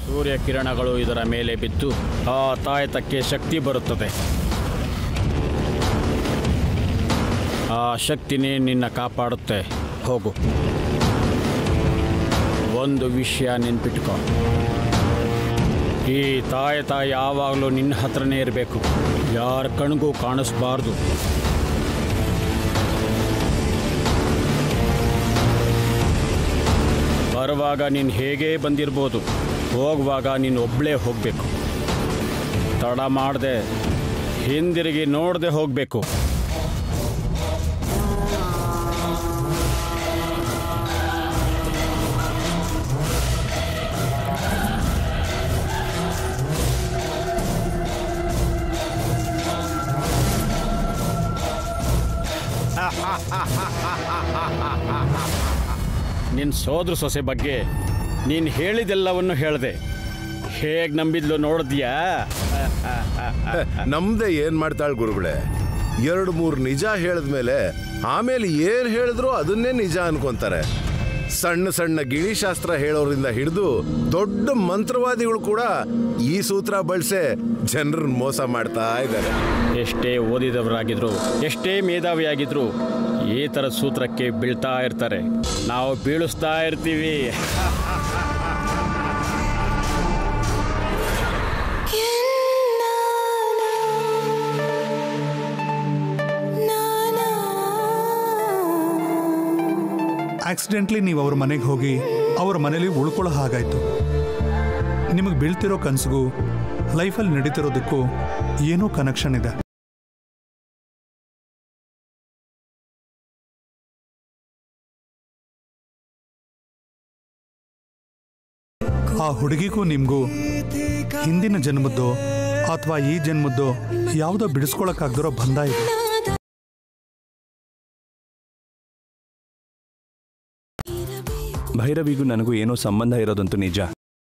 ಸೂರ್ಯ ಕಿರಣಗಳು ಇದರ ಮೇಲೆ ಬಿದ್ದು ಆ ತಾಯತಕ್ಕೆ ಶಕ್ತಿ ಬರುತ್ತದೆ ಆ ಶಕ್ತಿನೇ ನಿನ್ನ ಕಾಪಾಡುತ್ತೆ ಹೋಗು ಒಂದು ವಿಷಯ ನೆನ್ಪಿಟ್ಕೊ ಈ ತಾಯತ ಯಾವಾಗಲೂ ನಿನ್ನ ಹತ್ರನೇ ಇರಬೇಕು ಯಾರ ಕಣ್ಗೂ ಕಾಣಿಸ್ಬಾರ್ದು ಬರುವಾಗ ನೀನು ಹೇಗೇ ಬಂದಿರ್ಬೋದು ಹೋಗುವಾಗ ನೀನು ಒಬ್ಬಳೇ ಹೋಗಬೇಕು ತಡ ಮಾಡದೆ ಹಿಂದಿರುಗಿ ನೋಡದೆ ಹೋಗಬೇಕು ನಿನ್ನ ಸೋದ್ರ ಸೊಸೆ ಬಗ್ಗೆ ನೀನು ಹೇಳಿದೆಲ್ಲವನ್ನು ಹೇಳಿದೆ ಹೇಗೆ ನಂಬಿದ್ಲು ನೋಡಿದ್ಯಾ ನಮ್ದೆ ಏನ್ ಮಾಡ್ತಾಳ ಗುರುಗಳೇ ಎರಡು ಮೂರು ನಿಜ ಹೇಳಿದ್ಮೇಲೆ ಆಮೇಲೆ ಏನ್ ಹೇಳಿದ್ರು ಅದನ್ನೇ ನಿಜ ಅನ್ಕೊಂತಾರೆ ಸಣ್ಣ ಸಣ್ಣ ಗಿಣಿಶಾಸ್ತ್ರ ಹೇಳೋರಿಂದ ಹಿಡಿದು ದೊಡ್ಡ ಮಂತ್ರವಾದಿಗಳು ಕೂಡ ಈ ಸೂತ್ರ ಬಳಸೆ ಜನರನ್ನ ಮೋಸ ಮಾಡ್ತಾ ಇದ್ದಾರೆ ಎಷ್ಟೇ ಓದಿದವರಾಗಿದ್ರು ಎಷ್ಟೇ ಮೇಧಾವಿಯಾಗಿದ್ರು ಈ ಥರದ ಸೂತ್ರಕ್ಕೆ ಬೀಳ್ತಾ ಇರ್ತಾರೆ ನಾವು ಬೀಳಿಸ್ತಾ ಇರ್ತೀವಿ ಆಕ್ಸಿಡೆಂಟ್ಲಿ ನೀವು ಅವ್ರ ಮನೆಗೆ ಹೋಗಿ ಅವ್ರ ಮನೇಲಿ ಉಳ್ಕೊಳ್ಳೋ ಹಾಗಾಯ್ತು ನಿಮಗೆ ಬೀಳ್ತಿರೋ ಕನಸಿಗೂ ಲೈಫಲ್ಲಿ ನಡೀತಿರೋದಕ್ಕೂ ಏನೋ ಕನೆಕ್ಷನ್ ಇದೆ ಆ ಹುಡುಗಿಗೂ ನಿಮಗೂ ಹಿಂದಿನ ಜನ್ಮದ್ದೋ ಅಥವಾ ಈ ಜನ್ಮದ್ದೋ ಯಾವುದೋ ಬಿಡಿಸ್ಕೊಳಕ್ಕಾಗ್ದಿರೋ ಬಂಧ ಇದೆ ಭೈರವಿಗೂ ನನಗೂ ಏನೋ ಸಂಬಂಧ ಇರೋದಂತೂ ನಿಜ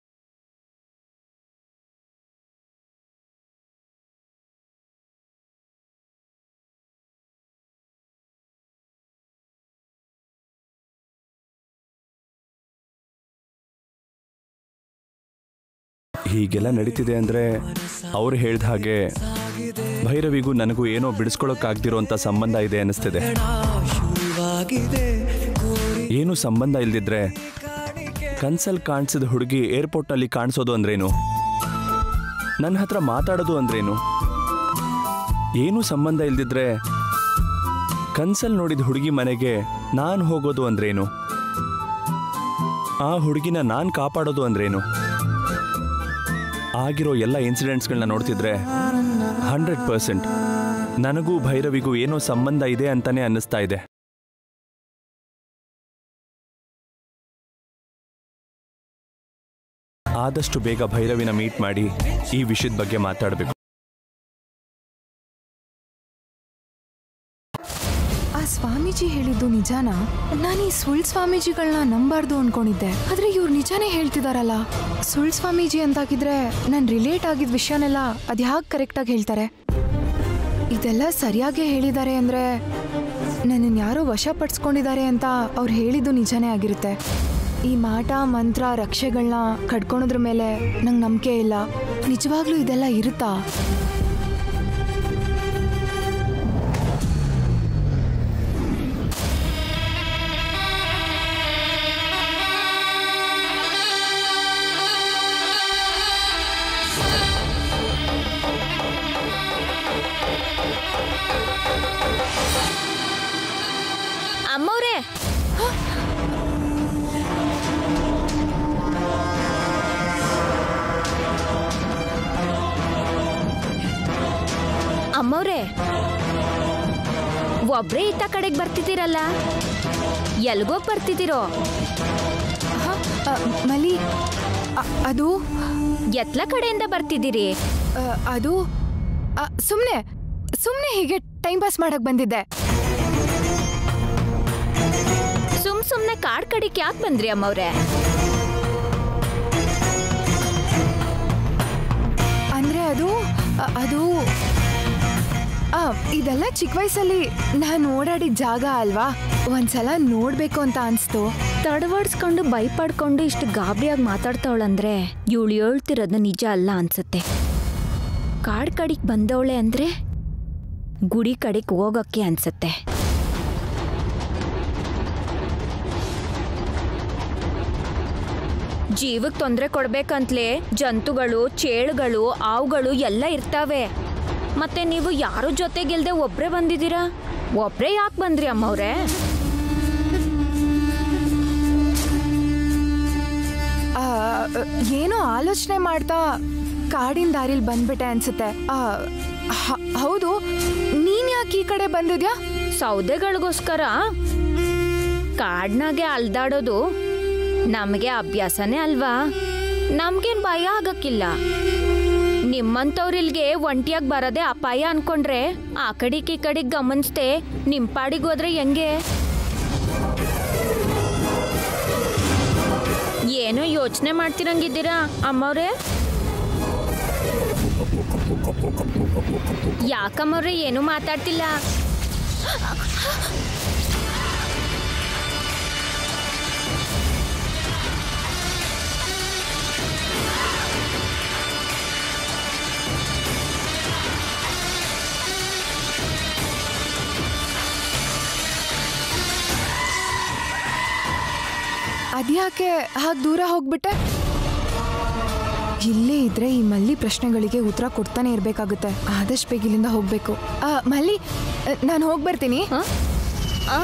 ಹೀಗೆಲ್ಲ ನಡೀತಿದೆ ಅಂದ್ರೆ ಅವ್ರು ಹೇಳ್ದ ಹಾಗೆ ಭೈರವಿಗೂ ನನಗೂ ಏನೋ ಬಿಡಿಸ್ಕೊಳಕ್ಕಾಗ್ದಿರೋ ಅಂತ ಸಂಬಂಧ ಇದೆ ಅನಿಸ್ತಿದೆ ಏನು ಸಂಬಂಧ ಇಲ್ದಿದ್ರೆ ಕನ್ಸಲ್ ಕಾಣಿಸಿದ ಹುಡುಗಿ ಏರ್ಪೋರ್ಟ್ನಲ್ಲಿ ಕಾಣಿಸೋದು ಅಂದ್ರೇನು ನನ್ನ ಹತ್ರ ಮಾತಾಡೋದು ಅಂದ್ರೇನು ಏನೂ ಸಂಬಂಧ ಇಲ್ದಿದ್ರೆ ಕನ್ಸಲ್ ನೋಡಿದ ಹುಡುಗಿ ಮನೆಗೆ ನಾನು ಹೋಗೋದು ಅಂದ್ರೇನು ಆ ಹುಡುಗಿನ ನಾನು ಕಾಪಾಡೋದು ಅಂದ್ರೇನು ಆಗಿರೋ ಎಲ್ಲ ಇನ್ಸಿಡೆಂಟ್ಸ್ಗಳನ್ನ ನೋಡ್ತಿದ್ರೆ ಹಂಡ್ರೆಡ್ ಪರ್ಸೆಂಟ್ ನನಗೂ ಭೈರವಿಗೂ ಏನೋ ಸಂಬಂಧ ಇದೆ ಅಂತಾನೆ ಅನ್ನಿಸ್ತಾ ಇದೆ ಆದಷ್ಟು ಬೇಗ ಭೈರವಿನ ಮೀಟ್ ಮಾಡಿ ಈ ವಿಷಯದ ಬಗ್ಗೆ ಮಾತಾಡಬೇಕು ಆ ಸ್ವಾಮೀಜಿ ಹೇಳಿದ್ದು ನಿಜಾನಾ ನಾನು ಈ ಸುಳ್ ಸ್ವಾಮೀಜಿಗಳನ್ನ ನಂಬಾರ್ದು ಅನ್ಕೊಂಡಿದ್ದೆ ಆದ್ರೆ ಇವ್ರು ನಿಜಾನೇ ಹೇಳ್ತಿದಾರಲ್ಲ ಸುಳ್ ಸ್ವಾಮೀಜಿ ಅಂತಾಗಿದ್ರೆ ನನ್ ರಿಲೇಟ್ ಆಗಿದ್ ವಿಷಯನೆಲ್ಲ ಅದ್ಯಾಕ್ ಕರೆಕ್ಟಾಗಿ ಹೇಳ್ತಾರೆ ಇದೆಲ್ಲ ಸರಿಯಾಗಿ ಹೇಳಿದ್ದಾರೆ ಅಂದ್ರೆ ನನ್ನನ್ನು ಯಾರೋ ವಶಪಡಿಸ್ಕೊಂಡಿದ್ದಾರೆ ಅಂತ ಅವ್ರು ಹೇಳಿದ್ದು ನಿಜಾನೇ ಆಗಿರುತ್ತೆ ಈ ಮಾಟ ಮಂತ್ರ ರಕ್ಷೆಗಳನ್ನ ಕಡ್ಕೊಳೋದ್ರ ಮೇಲೆ ನಂಗೆ ನಂಬಿಕೆ ಇಲ್ಲ ನಿಜವಾಗ್ಲೂ ಇದೆಲ್ಲ ಇರುತ್ತಾ ಅಮ್ಮವ್ರೆ ಅಮ್ಮವ್ರೆ ಒಬ್ರೇ ಇತ್ತ ಕಡೆಗೆ ಬರ್ತಿದ್ದೀರಲ್ಲ ಎಲ್ಗೋಗ್ ಬರ್ತಿದ್ದೀರೋ ಹ, ಅ, ಮಲಿ ಅ- ಅದು ಎತ್ಲ ಕಡೆಯಿಂದ ಬರ್ತಿದ್ದೀರಿ ಅ, ಅದು ಸುಮ್ಮನೆ ಸುಮ್ಮನೆ ಹೀಗೆ ಟೈಮ್ ಪಾಸ್ ಮಾಡಕ್ ಬಂದಿದ್ದೆ ಸುಮ್ ಸುಮ್ನೆ ಕಾಡ್ ಕಡಿಕ್ ಯಾಕೆ ಬಂದ್ರಿ ಅಮ್ಮವ್ರೆ ಅಂದ್ರೆ ಅದು ಅ, ಅದು ಆ, ಇದೆಲ್ಲ ಚಿಕ್ಕ ವಯಸ್ಸಲ್ಲಿ ನಾನು ಓಡಾಡಿದ ಜಾಗ ಅಲ್ವಾ ಒಂದ್ಸಲ ನೋಡ್ಬೇಕು ಅಂತ ಅನ್ಸ್ತು ತಡವಡ್ಸ್ಕೊಂಡು ಭಯಪಡ್ಕೊಂಡು ಇಷ್ಟು ಗಾಬರಿಯಾಗಿ ಮಾತಾಡ್ತಾವಳಂದ್ರೆ ಇವಳು ಹೇಳ್ತಿರೋದು ನಿಜ ಅಲ್ಲ ಅನ್ಸುತ್ತೆ ಕಾಡ್ ಕಡೆಗೆ ಬಂದವಳೆ ಅಂದ್ರೆ ಗುಡಿ ಕಡೆಗೆ ಹೋಗಕ್ಕೆ ಅನ್ಸುತ್ತೆ ಜೀವಕ್ಕೆ ತೊಂದರೆ ಕೊಡ್ಬೇಕಂತ್ಲೇ ಜಂತುಗಳು ಚೇಳುಗಳು ಹಾವುಗಳು ಎಲ್ಲ ಇರ್ತಾವೆ ಮತ್ತೆ ನೀವು ಯಾರು ಜೊತೆಗಿಲ್ದೆ ಒಬ್ರೇ ಬಂದಿದ್ದೀರಾ ಒಬ್ರೇ ಯಾಕೆ ಬಂದ್ರಿ ಅಮ್ಮವ್ರೆ ಆ, ಏನೋ ಆಲೋಚನೆ ಮಾಡ್ತಾ ಕಾಡಿನ ದಾರಿಲಿ ಬಂದ್ಬಿಟ್ಟೆ ಅನ್ಸುತ್ತೆ ಆ, ಹ- ಹೌದು ನೀನ್ ಯಾಕೆ ಈ ಕಡೆ ಬಂದಿದ್ಯಾ ಸೌದೆಗಳಿಗೋಸ್ಕರ ಕಾಡ್ನಾಗೆ ಅಲ್ದಾಡೋದು ನಮಗೆ ಅಭ್ಯಾಸನೇ ಅಲ್ವಾ ನಮ್ಗೇನ್ ಭಯ ಆಗಕ್ಕಿಲ್ಲ ನಿಮ್ಮಂಥವ್ರಿಲ್ಗೆ ಒಂಟಿಯಾಗಿ ಬರೋದೇ ಅಪಾಯ ಅನ್ಕೊಂಡ್ರೆ ಆ ಕಡೆಗೆ ಈ ಕಡೆಗೆ ಗಮನಿಸ್ದೆ ನಿಮ್ ಪಾಡಿಗೆ ಹೋದ್ರೆ ಹೆಂಗೆ ಏನೋ ಯೋಚನೆ ಮಾಡ್ತಿರಂಗಿದ್ದೀರಾ ಅಮ್ಮವ್ರೆ ಯಾಕಮ್ಮವ್ರೆ ಏನು ಮಾತಾಡ್ತಿಲ್ಲ ಅದ್ಯಾಕೆ ಹಾಗೆ ದೂರ ಹೋಗ್ಬಿಟ್ಟೆ ಇಲ್ಲೇ ಇದ್ರೆ ಈ ಮಲ್ಲಿ ಪ್ರಶ್ನೆಗಳಿಗೆ ಉತ್ತರ ಕೊಡ್ತಾನೆ ಇರ್ಬೇಕಾಗುತ್ತೆ ಆದಷ್ಟು ಬೇಗ ಇಲ್ಲಿಂದ ಹೋಗ್ಬೇಕು ಆ, ಮಲ್ಲಿ ನಾನು ಹೋಗಿ ಬರ್ತೀನಿ ಹ? ಆ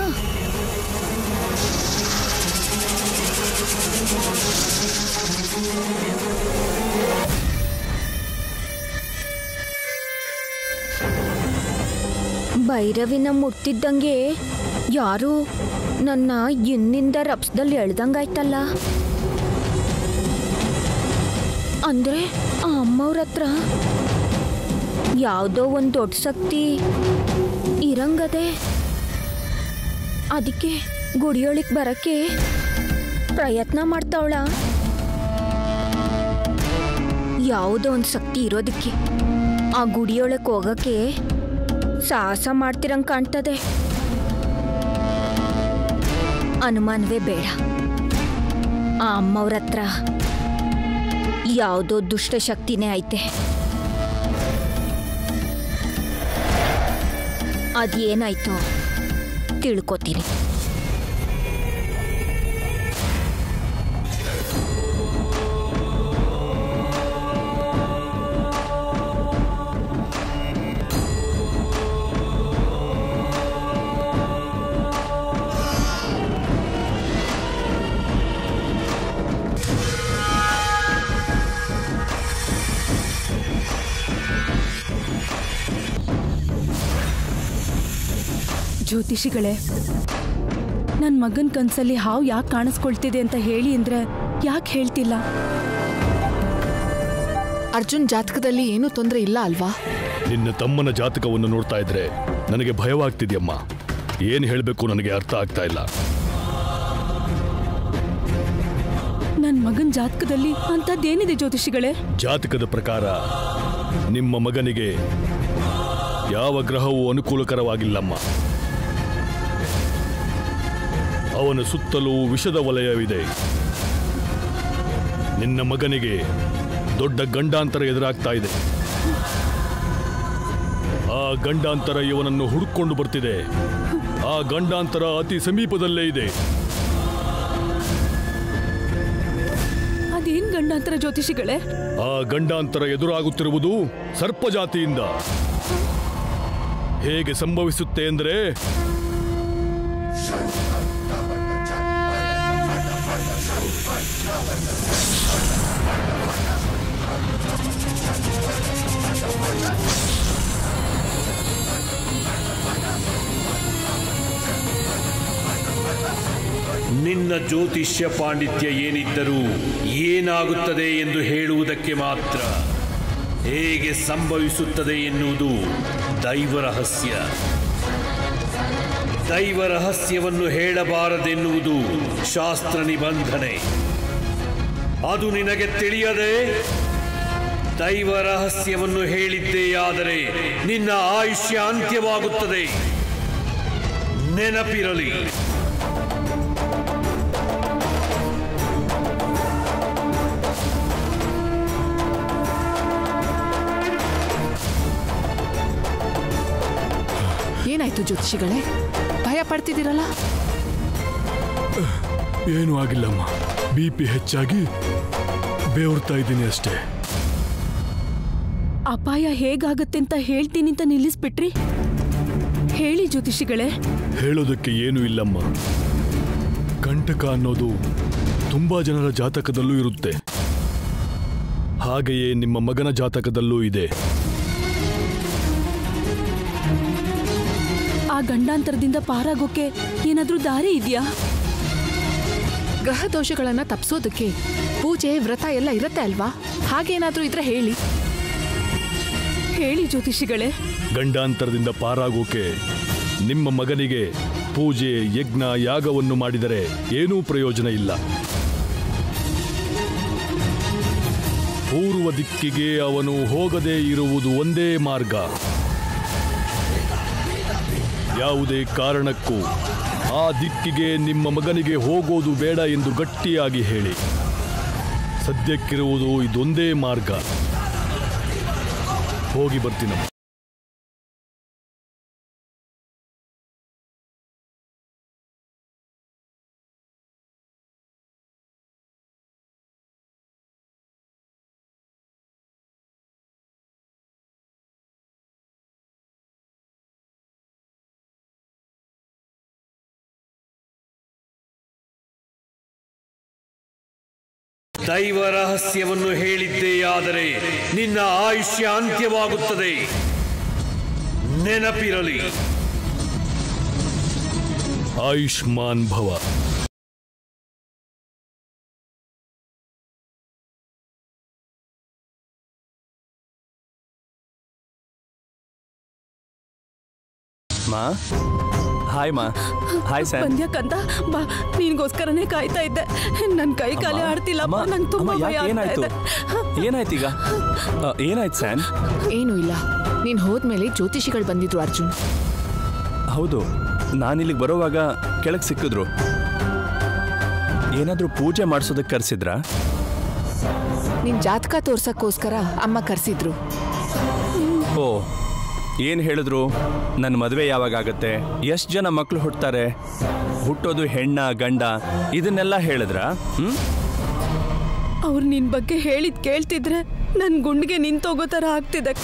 ಭೈರವಿನ ಮುಟ್ಟಿದ್ದಂಗೆ ಯಾರು ನನ್ನ ಇನ್ನಿಂದ ರಪ್ಸದಲ್ಲಿ ಎಳ್ದಂಗಾಯ್ತಲ್ಲ ಅಂದ್ರೆ ಆ ಅಮ್ಮವ್ರ ಹತ್ರ ಯಾವುದೋ ಒಂದು ದೊಡ್ಡ ಶಕ್ತಿ ಇರಂಗದೆ ಅದಕ್ಕೆ ಗುಡಿಯೊಳಗೆ ಬರಕ್ಕೆ ಪ್ರಯತ್ನ ಮಾಡ್ತಾವಳ ಯಾವುದೋ ಒಂದು ಶಕ್ತಿ ಇರೋದಕ್ಕೆ ಆ ಗುಡಿಯೊಳಗೆ ಹೋಗಕ್ಕೆ ಸಾಹಸ ಮಾಡ್ತಿರಂಗ್ ಕಾಣ್ತದೆ ಅನುಮಾನವೇ ಬೇಡ ಆ ಅಮ್ಮವ್ರ ಹತ್ರ ಯಾವುದೋ ದುಷ್ಟ ಶಕ್ತಿನೇ ಐತೆ ಅದೇನಾಯ್ತೋ ತಿಳ್ಕೊತೀನಿ ಜ್ಯೋತಿಷಿಗಳೇ ನನ್ನ ಮಗನ ಕನ್ಸಲ್ಲಿ ಹಾವು ಯಾಕೆ ಕಾಣಿಸ್ಕೊಳ್ತಿದೆ ಅಂತ ಹೇಳಿ ಅಂದ್ರೆ ಯಾಕೆ ಹೇಳ್ತಿಲ್ಲ ಅರ್ಜುನ್ ಜಾತಕದಲ್ಲಿ ಏನೂ ತೊಂದರೆ ಇಲ್ಲ ಅಲ್ವಾ ನಿನ್ನ ತಮ್ಮನ ಜಾತಕವನ್ನು ನೋಡ್ತಾ ಇದ್ರೆ ನನಗೆ ಭಯವಾಗ್ತಿದ್ಯಮ್ಮ ಏನು ಹೇಳಬೇಕು ನನಗೆ ಅರ್ಥ ಆಗ್ತಾ ಇಲ್ಲ ನನ್ನ ಮಗನ ಜಾತಕದಲ್ಲಿ ಅಂಥದ್ದೇನಿದೆ ಜ್ಯೋತಿಷಿಗಳೇ ಜಾತಕದ ಪ್ರಕಾರ ನಿಮ್ಮ ಮಗನಿಗೆ ಯಾವ ಗ್ರಹವೂ ಅನುಕೂಲಕರವಾಗಿಲ್ಲಮ್ಮ ಅವನ ಸುತ್ತಲೂ ವಿಷದ ವಲಯವಿದೆ ನಿನ್ನ ಮಗನಿಗೆ ದೊಡ್ಡ ಗಂಡಾಂತರ ಎದುರಾಗ್ತಾ ಇದೆ ಆ ಗಂಡಾಂತರ ಇವನನ್ನು ಹುಡುಕೊಂಡು ಬರ್ತಿದೆ ಆ ಗಂಡಾಂತರ ಅತಿ ಸಮೀಪದಲ್ಲೇ ಇದೆ ಅದೇನ್ ಗಂಡಾಂತರ ಜ್ಯೋತಿಷಿಗಳೇ ಆ ಗಂಡಾಂತರ ಎದುರಾಗುತ್ತಿರುವುದು ಸರ್ಪಜಾತಿಯಿಂದ ಹೇಗೆ ಸಂಭವಿಸುತ್ತೆ ಅಂದರೆ ನಿನ್ನ ಜ್ಯೋತಿಷ್ಯ ಪಾಂಡಿತ್ಯ ಏನಿದ್ದರೂ ಏನಾಗುತ್ತದೆ ಎಂದು ಹೇಳುವುದಕ್ಕೆ ಮಾತ್ರ ಹೇಗೆ ಸಂಭವಿಸುತ್ತದೆ ಎನ್ನುವುದು ದೈವ ರಹಸ್ಯ ದೈವ ರಹಸ್ಯವನ್ನು ಹೇಳಬಾರದೆನ್ನುವುದು ಶಾಸ್ತ್ರ ನಿಬಂಧನೆ ಅದು ನಿನಗೆ ತಿಳಿಯದೆ ದೈವ ರಹಸ್ಯವನ್ನು ಹೇಳಿದ್ದೇಯಾದರೆ ನಿನ್ನ ಆಯುಷ್ಯ ಅಂತ್ಯವಾಗುತ್ತದೆ ನೆನಪಿರಲಿ ಏನಾಯ್ತು ಜ್ಯೋತಿಷಿಗಳೇ ಭಯ ಪಡ್ತಿದ್ದೀರಲ್ಲ ಏನೂ ಆಗಿಲ್ಲಮ್ಮ ಬಿ ಪಿ ಹೆಚ್ಚಾಗಿ ಬೇವ್ರ್ತಾ ಇದ್ದೀನಿ ಅಷ್ಟೇ ಅಪಾಯ ಹೇಗಾಗತ್ತೆ ಅಂತ ಹೇಳ್ತೀನಿ ಅಂತ ನಿಲ್ಲಿಸ್ಬಿಟ್ರಿ ಹೇಳಿ ಜ್ಯೋತಿಷಿಗಳೇ ಹೇಳೋದಕ್ಕೆ ಏನೂ ಇಲ್ಲಮ್ಮ ಕಂಟಕ ಅನ್ನೋದು ತುಂಬಾ ಜನರ ಜಾತಕದಲ್ಲೂ ಇರುತ್ತೆ ಹಾಗೆಯೇ ನಿಮ್ಮ ಮಗನ ಜಾತಕದಲ್ಲೂ ಇದೆ ಆ ಗಂಡಾಂತರದಿಂದ ಪಾರಾಗೋಕೆ ಏನಾದ್ರೂ ದಾರಿ ಇದೆಯಾ ಗ್ರಹ ದೋಷಗಳನ್ನ ತಪ್ಸೋದಕ್ಕೆ ಪೂಜೆ ವ್ರತ ಎಲ್ಲ ಇರತ್ತೆ ಅಲ್ವಾ ಹಾಗೇನಾದ್ರೂ ಇದ್ರೆ ಹೇಳಿ ಹೇಳಿ ಜ್ಯೋತಿಷಿಗಳೇ ಗಂಡಾಂತರದಿಂದ ಪಾರಾಗೋಕೆ ನಿಮ್ಮ ಮಗನಿಗೆ ಪೂಜೆ ಯಜ್ಞ ಯಾಗವನ್ನು ಮಾಡಿದರೆ ಏನೂ ಪ್ರಯೋಜನ ಇಲ್ಲ ಪೂರ್ವ ದಿಕ್ಕಿಗೆ ಅವನು ಹೋಗದೇ ಇರುವುದು ಒಂದೇ ಮಾರ್ಗ ಯಾವುದೇ ಕಾರಣಕ್ಕೂ ಆ ದಿಕ್ಕಿಗೆ ನಿಮ್ಮ ಮಗನಿಗೆ ಹೋಗೋದು ಬೇಡ ಎಂದು ಗಟ್ಟಿಯಾಗಿ ಹೇಳಿ ಸದ್ಯಕ್ಕಿರುವುದು ಇದೊಂದೇ ಮಾರ್ಗ ಹೋಗಿ ಬರ್ತೀನಮ್ಮ ದೈವ ರಹಸ್ಯವನ್ನು ಹೇಳಿದ್ದೇಯಾದರೆ ನಿನ್ನ ಆಯುಷ್ಯ ಅಂತ್ಯವಾಗುತ್ತದೆ ನೆನಪಿರಲಿ ಆಯುಷ್ಮಾನ್ ಭವ ಮಾ ಹಾಯ್ ಮಾ ಹಾಯ್ ಸ್ಯಾನ್ ಬಂದ್ಯಾ ಕಂದ ಬಾ ನಿನ್ಗೋಸ್ಕರನೇ ಕಾಯ್ತಾ ಇದ್ದೆ ನನ್ ಕೈ ಕಾಲೇ ಅಮ್ಮ, ಆಡ್ತಿಲ್ಲಪ್ಪ ಅಮ್ಮ, ನಂಗೆ ತುಂಬಾ ಅಮ್ಮ, ಭಯ ಯಾಕೆ ಆಗ್ತಾ ಏನಾಯ್ತು ಇದೆ ಏನಾಯ್ತೀಗ ಆ, ಏನಾಯ್ತು ಸ್ಯಾನ್ ಏನೂ ಇಲ್ಲ ನೀನ್ ಹೋದ್ಮೇಲೆ ಜ್ಯೋತಿಷಿಗಳು ಬಂದಿದ್ರು ಅರ್ಜುನ್ ಹೌದು ನಾನಿಲ್ಲಿಗೆ ಬರೋವಾಗ ಕೆಳಗೆ ಸಿಕ್ಕಿದ್ರು ಏನಾದರೂ ಪೂಜೆ ಮಾಡಿಸೋದಕ್ಕೆ ಕರೆಸಿದ್ರಾ ನಿನ್ ಜಾತಕ ತೋರ್ಸಕ್ಕೋಸ್ಕರ ಅಮ್ಮ ಕರ್ಸಿದ್ರು ಓ ಏನು ಹೇಳಿದ್ರು ನನ್ನ ಮದುವೆ ಯಾವಾಗ ಆಗತ್ತೆ ಎಷ್ಟು ಜನ ಮಕ್ಕಳು ಹುಟ್ತಾರೆ ಹುಟ್ಟೋದು ಹೆಣ್ಣ ಗಂಡ ಇದನ್ನೆಲ್ಲ ಹೇಳಿದ್ರಾ ಹ್ಮ್ ಅವ್ರು ನಿನ್ ಬಗ್ಗೆ ಹೇಳಿದ್ ಕೇಳ್ತಿದ್ರೆ ನನ್ ಗುಂಡಿಗೆ ನಿಂತೋಗೋ ಥರ ಆಗ್ತಿದೆ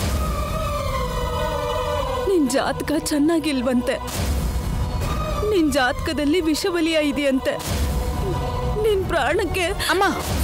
ನಿನ್ ಜಾತಕ ಚೆನ್ನಾಗಿಲ್ವಂತೆ ನಿನ್ ಜಾತಕದಲ್ಲಿ ವಿಷಬಲಿಯ ಇದೆಯಂತೆ ನಿನ್ ಪ್ರಾಣಕ್ಕೆ ಅಮ್ಮ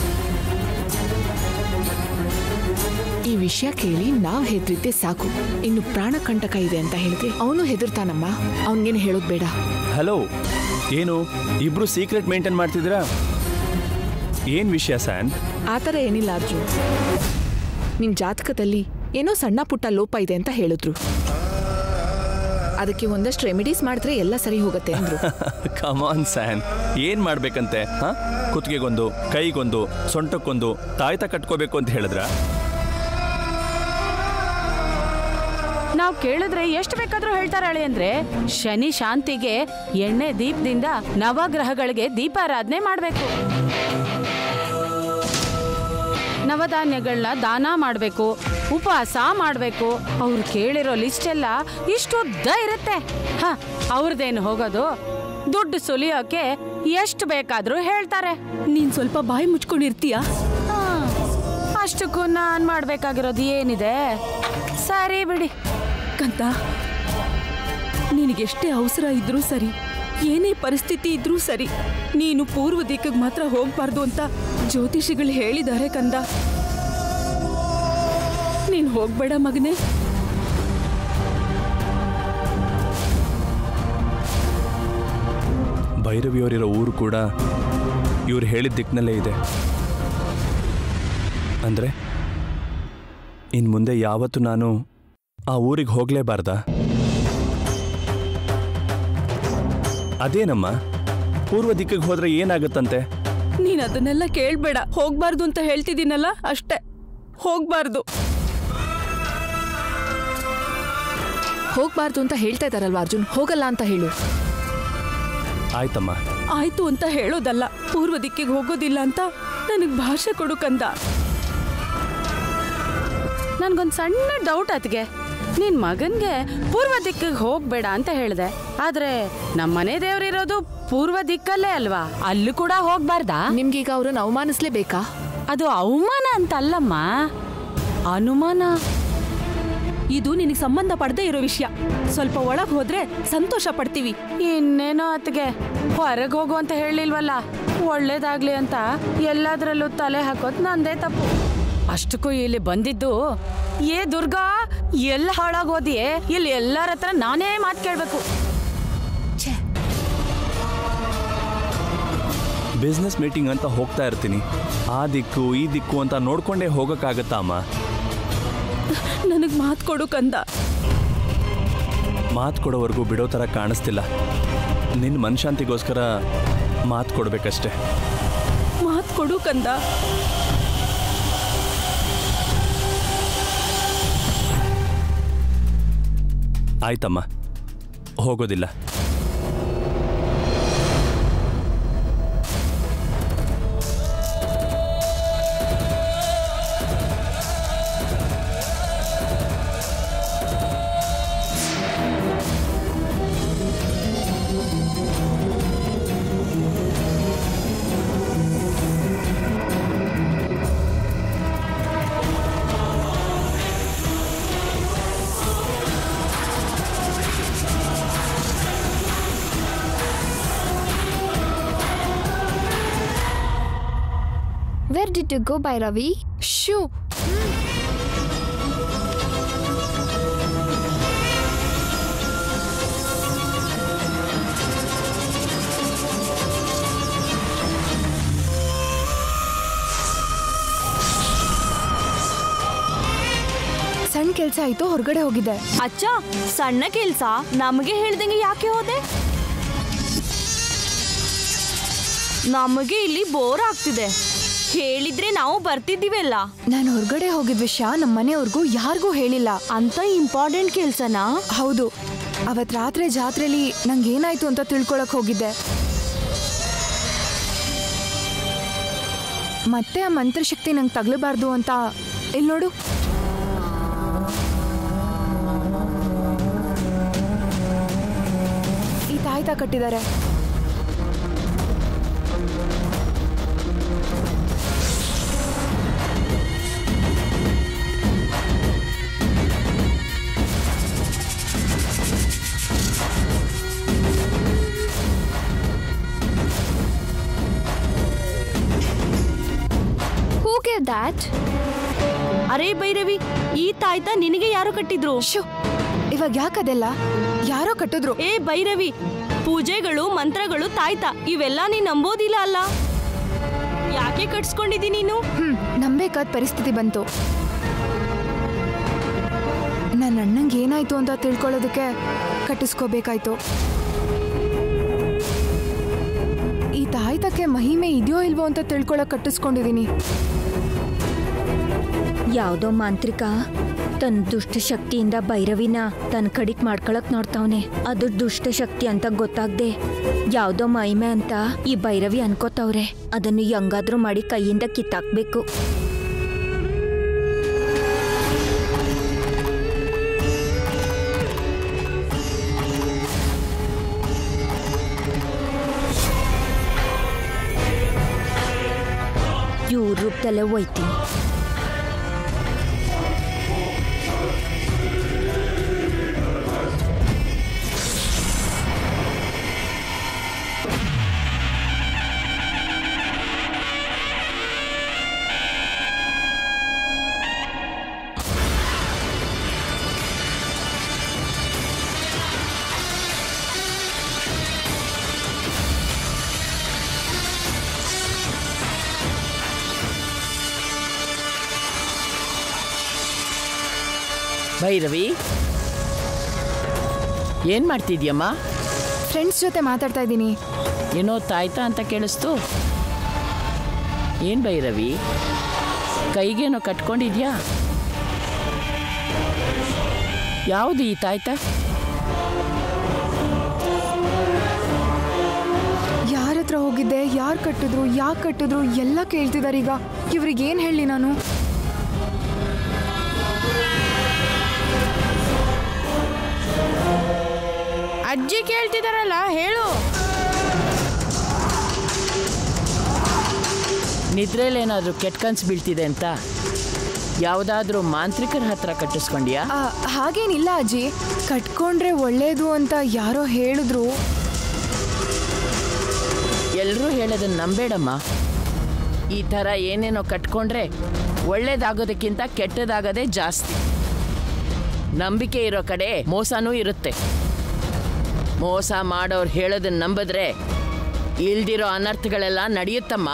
ಈ ವಿಷಯ ಕೇಳಿ ನಾವ್ ಹೆದ್ರಿದ್ದೆ ಸಾಕು ಇನ್ನು ಪ್ರಾಣ ಕಂಟಕ ಇದೆ ಅಂತ ಹೇಳಿದ್ರೆ ಅವನು ಹೆದರ್ತಾನಮ್ಮ ಅವನ್ಗೇನು ಹೇಳೋದ್ ಬೇಡ ಹಲೋ ಏನು ಇಬ್ರು ಸೀಕ್ರೆಟ್ ಮೇಂಟೈನ್ ಮಾಡ್ತಿದ್ದೀರಾ ಏನು ವಿಷಯ ಸ್ಯಾನ್ ಆ ಥರ ಏನಿಲ್ಲ ಅರ್ಜುನ್ ನಿನ್ ಜಾತಕದಲ್ಲಿ ಏನೋ ಸಣ್ಣ ಪುಟ್ಟ ಲೋಪ ಇದೆ ಅಂತ ಹೇಳಿದ್ರು ಅದಕ್ಕೆ ಒಂದಷ್ಟು ರೆಮಿಡೀಸ್ ಮಾಡಿದ್ರೆ ಎಲ್ಲ ಸರಿ ಹೋಗುತ್ತೆ ಅಂದ್ರು ಕಮಾನ್ ಸ್ಯಾನ್ ಏನ್ ಮಾಡ್ಬೇಕಂತೆ ಹಾ ಕುತ್ತಿಗೆಗೊಂದು ಕೈಗೊಂದು ಸೊಂಟಕ್ಕೊಂದು ತಾಯ್ತ ಕಟ್ಕೋಬೇಕು ಅಂತ ಹೇಳಿದ್ರ ನಾವು ಕೇಳಿದ್ರೆ ಎಷ್ಟು ಬೇಕಾದ್ರೂ ಹೇಳ್ತಾರೆ ಅಳಿ ಅಂದ್ರೆ ಶನಿ ಶಾಂತಿಗೆ ಎಣ್ಣೆ ದೀಪದಿಂದ ನವಗ್ರಹಗಳಿಗೆ ದೀಪಾರಾಧನೆ ಮಾಡಬೇಕು ನವಧಾನ್ಯಗಳನ್ನ ದಾನ ಮಾಡಬೇಕು ಉಪವಾಸ ಮಾಡಬೇಕು ಅವ್ರು ಕೇಳಿರೋ ಲಿಸ್ಟ್ ಎಲ್ಲ ಇಷ್ಟು ಉದ್ದ ಇರುತ್ತೆ ಹ ಅವ್ರದ್ದೇನು ಹೋಗೋದು ದುಡ್ಡು ಸುಲಿಯೋಕೆ ಎಷ್ಟು ಬೇಕಾದ್ರೂ ಹೇಳ್ತಾರೆ ನೀನ್ ಸ್ವಲ್ಪ ಬಾಯಿ ಮುಚ್ಕೊಂಡಿರ್ತೀಯಾ ಹಾ, ಅಷ್ಟಕ್ಕೂ ನಾನ್ ಮಾಡ್ಬೇಕಾಗಿರೋದು ಏನಿದೆ ಸರಿ ಬಿಡಿ ಕಂತ ನಿನಗೆಷ್ಟೇ ಅವಸರ ಇದ್ರೂ ಸರಿ ಏನೇ ಪರಿಸ್ಥಿತಿ ಇದ್ರೂ ಸರಿ ನೀನು ಪೂರ್ವ ದಿಕ್ಕಿಗೆ ಮಾತ್ರ ಹೋಗ್ಬಾರ್ದು ಅಂತ ಜ್ಯೋತಿಷಿಗಳು ಹೇಳಿದ್ದಾರೆ ಕಂದ ನೀನು ಹೋಗ್ಬೇಡ ಮಗನೇ ಭೈರವಿಯವರಿರೋ ಊರು ಕೂಡ ಇವ್ರು ಹೇಳಿದ ದಿಕ್ಕಿನಲ್ಲೇ ಇದೆ ಅಂದ್ರೆ ಇನ್ನು ಮುಂದೆ ಯಾವತ್ತೂ ನಾನು ಆ ಊರಿಗೆ ಹೋಗಲೇಬಾರ್ದಾ ಅದೇನಮ್ಮ ಪೂರ್ವ ದಿಕ್ಕಿಗೆ ಹೋದ್ರೆ ಏನಾಗುತ್ತಂತೆ ನೀನ್ ಅದನ್ನೆಲ್ಲ ಕೇಳ್ಬೇಡ ಹೋಗ್ಬಾರ್ದು ಅಂತ ಹೇಳ್ತಿದ್ದೀನಲ್ಲ ಅಷ್ಟೇ ಹೋಗ್ಬಾರ್ದು ಹೋಗ್ಬಾರ್ದು ಅಂತ ಹೇಳ್ತಾ ಇದಾರಲ್ವಾ ಅರ್ಜುನ್ ಹೋಗಲ್ಲ ಅಂತ ಹೇಳು ಆಯ್ತಮ್ಮ ಆಯ್ತು ಅಂತ ಹೇಳೋದಲ್ಲ ಪೂರ್ವ ದಿಕ್ಕಿಗೆ ಹೋಗೋದಿಲ್ಲ ಅಂತ ನನಗೆ ಭಾಷೆ ಕೊಡು ಕಂದ ನನ್ಗೊಂದು ಸಣ್ಣ ಡೌಟ್ ಅತ್ಗೆ ನಿನ್ ಮಗನ್ಗೆ ಪೂರ್ವ ದಿಕ್ಕಿಗೆ ಹೋಗ್ಬೇಡ ಅಂತ ಹೇಳ್ದೆ ಆದ್ರೆ ನಮ್ಮ ಮನೆ ದೇವ್ರಿರೋದು ಪೂರ್ವ ದಿಕ್ಕಲ್ಲೇ ಅಲ್ವಾ ಅಲ್ಲೂ ಕೂಡ ಹೋಗ್ಬಾರ್ದಾ ನಿಮ್ಗೀಗ ಅವ್ರನ್ನ ಅವಮಾನಿಸ್ಲೇಬೇಕಾ ಅದು ಅವಮಾನ ಅಂತ ಅಲ್ಲಮ್ಮ ಅನುಮಾನ ಇದು ನಿನಗೆ ಸಂಬಂಧ ಪಡದೇ ಇರೋ ವಿಷಯ ಸ್ವಲ್ಪ ಒಳಗ್ ಹೋದ್ರೆ ಸಂತೋಷ ಪಡ್ತೀವಿ ಇನ್ನೇನೋ ಅತ್ಗೆ ಹೊರಗೆ ಹೋಗು ಅಂತ ಹೇಳಿಲ್ವಲ್ಲ ಒಳ್ಳೇದಾಗ್ಲಿ ಅಂತ ಎಲ್ಲದರಲ್ಲೂ ತಲೆ ಹಾಕೋದ್ ನಂದೇ ತಪ್ಪು ಅಷ್ಟಕ್ಕೂ ಇಲ್ಲಿ ಬಂದಿದ್ದು ಏ ದುರ್ಗಾ ಎಲ್ಲ ಹಾಳಾಗೋದಿಯೇ ಇಲ್ಲಿ ಎಲ್ಲರ ಹತ್ರ ನಾನೇ ಮಾತು ಕೇಳಬೇಕು ಬಿಸ್ನೆಸ್ ಮೀಟಿಂಗ್ ಅಂತ ಹೋಗ್ತಾ ಇರ್ತೀನಿ ಆ ದಿಕ್ಕು ಈ ದಿಕ್ಕು ಅಂತ ನೋಡ್ಕೊಂಡೇ ಹೋಗೋಕ್ಕಾಗತ್ತಾ ಅಮ್ಮ ನನಗೆ ಮಾತು ಕೊಡು ಕಂದ ಮಾತು ಕೊಡೋವರೆಗೂ ಬಿಡೋ ಥರ ಕಾಣಿಸ್ತಿಲ್ಲ ನಿನ್ನ ಮನಶಾಂತಿಗೋಸ್ಕರ ಮಾತು ಕೊಡಬೇಕಷ್ಟೆ ಮಾತು ಕೊಡು ಕಂದ ಆಯ್ತಮ್ಮ ಹೋಗೋದಿಲ್ಲ Where did you go, Bhairavi? Shoo! ಸಣ್ಣ ಕೆಲಸ ಆಯ್ತು ಹೊರಗಡೆ ಹೋಗಿದ್ದೆ ಅಚ್ಚ ಸಣ್ಣ ಕೆಲ್ಸ ನಮಗೆ ಹೇಳ್ದಂಗೆ ಯಾಕೆ ಹೋದೆ ನಮಗೆ ಇಲ್ಲಿ ಬೋರ್ ಆಗ್ತಿದೆ ಹೇಳಿದ್ರೆ ನಾವು ಬರ್ತಿದ್ದೀವಲ್ಲ ನಾನು ಹೊರಗಡೆ ಹೋಗಿದ್ ವಿಷಯ ನಮ್ಮ ಮನೆಯವ್ರಿಗೂ ಯಾರಿಗೂ ಹೇಳಿಲ್ಲ ಅಂತ ಇಂಪಾರ್ಟೆಂಟ್ ಕೆಲ್ಸನಾ ಹೌದು ಅವತ್ ರಾತ್ರಿ ಜಾತ್ರೆಲಿ ನಂಗೆ ಏನಾಯ್ತು ಅಂತ ತಿಳ್ಕೊಳಕ್ ಹೋಗಿದ್ದೆ ಮತ್ತೆ ಆ ಮಂತ್ರಶಕ್ತಿ ನಂಗೆ ತಗಲಬಾರ್ದು ಅಂತ ಇಲ್ಲಿ ನೋಡು ಈ ತಾಯ್ತ ಕಟ್ಟಿದ್ದಾರೆ ಹೂ ಗೇವ್ ದ್ಯಾಟ್ ಅರೇ ಭೈರವಿ ಈ ತಾಯ್ತ ನಿನಗೆ ಯಾರು ಕಟ್ಟಿದ್ರು ಶೋ ಇವಾಗ ಯಾಕದೆಲ್ಲ ಯಾರೋ ಕಟ್ಟಿದ್ರು ಏ ಭೈರವಿ ಪೂಜೆಗಳು ಮಂತ್ರಗಳು ತಾಯ್ತ ಇವೆಲ್ಲ ನೀ ನಂಬೋದಿಲ್ಲ ಅಲ್ಲ ಯಾಕೆ ಕಟ್ಸ್ಕೊಂಡಿದಿ ನೀನು ಹ್ಮ್ ನಂಬೇಕಾದ ಪರಿಸ್ಥಿತಿ ಬಂತು ನನ್ನ ಅಣ್ಣಂಗೆ ಏನಾಯ್ತು ಅಂತ ತಿಳ್ಕೊಳ್ಳೋದಕ್ಕೆ ಕಟ್ಟಿಸ್ಕೋಬೇಕಾಯ್ತು ಈ ತಾಯ್ತಕ್ಕೆ ಮಹಿಮೆ ಇದೆಯೋ ಇಲ್ವೋ ಅಂತ ತಿಳ್ಕೊಳಕ್ ಕಟ್ಟಿಸ್ಕೊಂಡಿದೀನಿ ಯಾವ್ದೋ ಮಾಂತ್ರಿಕ ತನ್ನ ದುಷ್ಟ ಶಕ್ತಿಯಿಂದ ಭೈರವಿನ ತನ್ನ ಕಡಿಕ್ ಮಾಡ್ಕೊಳಕ್ ನೋಡ್ತಾವನೆ ಅದು ದುಷ್ಟ ಶಕ್ತಿ ಅಂತ ಗೊತ್ತಾಗ್ದೆ ಯಾವ್ದೋ ಮಹಿಮೆ ಅಂತ ಈ ಭೈರವಿ ಅನ್ಕೋತಾವ್ರೆ ಅದನ್ನು ಹೆಂಗಾದ್ರೂ ಮಾಡಿ ಕೈಯಿಂದ ಕಿತ್ತಾಕ್ಬೇಕು ಇವ್ರ ರೂಪದಲ್ಲೇ ಹೋಯ್ತೀನಿ ಭೈರವಿ ಏನ್ ಮಾಡ್ತಿದ್ಯಮ್ಮ ಫ್ರೆಂಡ್ಸ್ ಜೊತೆ ಮಾತಾಡ್ತಾ ಇದ್ದೀನಿ ಏನೋ ತಾಯ್ತಾ ಅಂತ ಕೇಳಿಸ್ತು ಏನ್ ಭೈರವಿ ಕೈಗೇನೋ ಕಟ್ಕೊಂಡಿದ್ಯಾ ಯಾವುದು ಈ ತಾಯ್ತ ಯಾರ ಹತ್ರ ಹೋಗಿದ್ದೆ ಯಾರು ಕಟ್ಟಿದ್ರು ಯಾಕೆ ಕಟ್ಟಿದ್ರು ಎಲ್ಲ ಕೇಳ್ತಿದಾರೆ ಈಗ ಇವ್ರಿಗೆ ಏನು ಹೇಳಿ ನಾನು ಅಜ್ಜಿ ಕೇಳ್ತಿದಾರಲ್ಲ ಹೇಳು ನಿದ್ರೇಲೇನಾದ್ರೂ ಕೆಟ್ಟ ಕನ್ಸು ಬೀಳ್ತಿದೆ ಅಂತ ಯಾವುದಾದ್ರೂ ಮಾಂತ್ರಿಕರ ಹತ್ರ ಕಟ್ಟಿಸ್ಕೊಂಡ್ಯಾ ಆ, ಹಾಗೇನಿಲ್ಲ ಅಜ್ಜಿ ಕಟ್ಕೊಂಡ್ರೆ ಒಳ್ಳೇದು ಅಂತ ಯಾರೋ ಹೇಳಿದ್ರು ಎಲ್ಲರೂ ಹೇಳೋದನ್ನ ನಂಬೇಡಮ್ಮ ಈ ಥರ ಏನೇನೋ ಕಟ್ಕೊಂಡ್ರೆ ಒಳ್ಳೇದಾಗೋದಕ್ಕಿಂತ ಕೆಟ್ಟದಾಗೋದೇ ಜಾಸ್ತಿ ನಂಬಿಕೆ ಇರೋ ಕಡೆ ಮೋಸನೂ ಇರುತ್ತೆ ಮೋಸ ಮಾಡೋರು ಹೇಳೋದನ್ನ ನಂಬಿದ್ರೆ ಇಲ್ದಿರೋ ಅನರ್ಥಗಳೆಲ್ಲ ನಡೆಯುತ್ತಮ್ಮ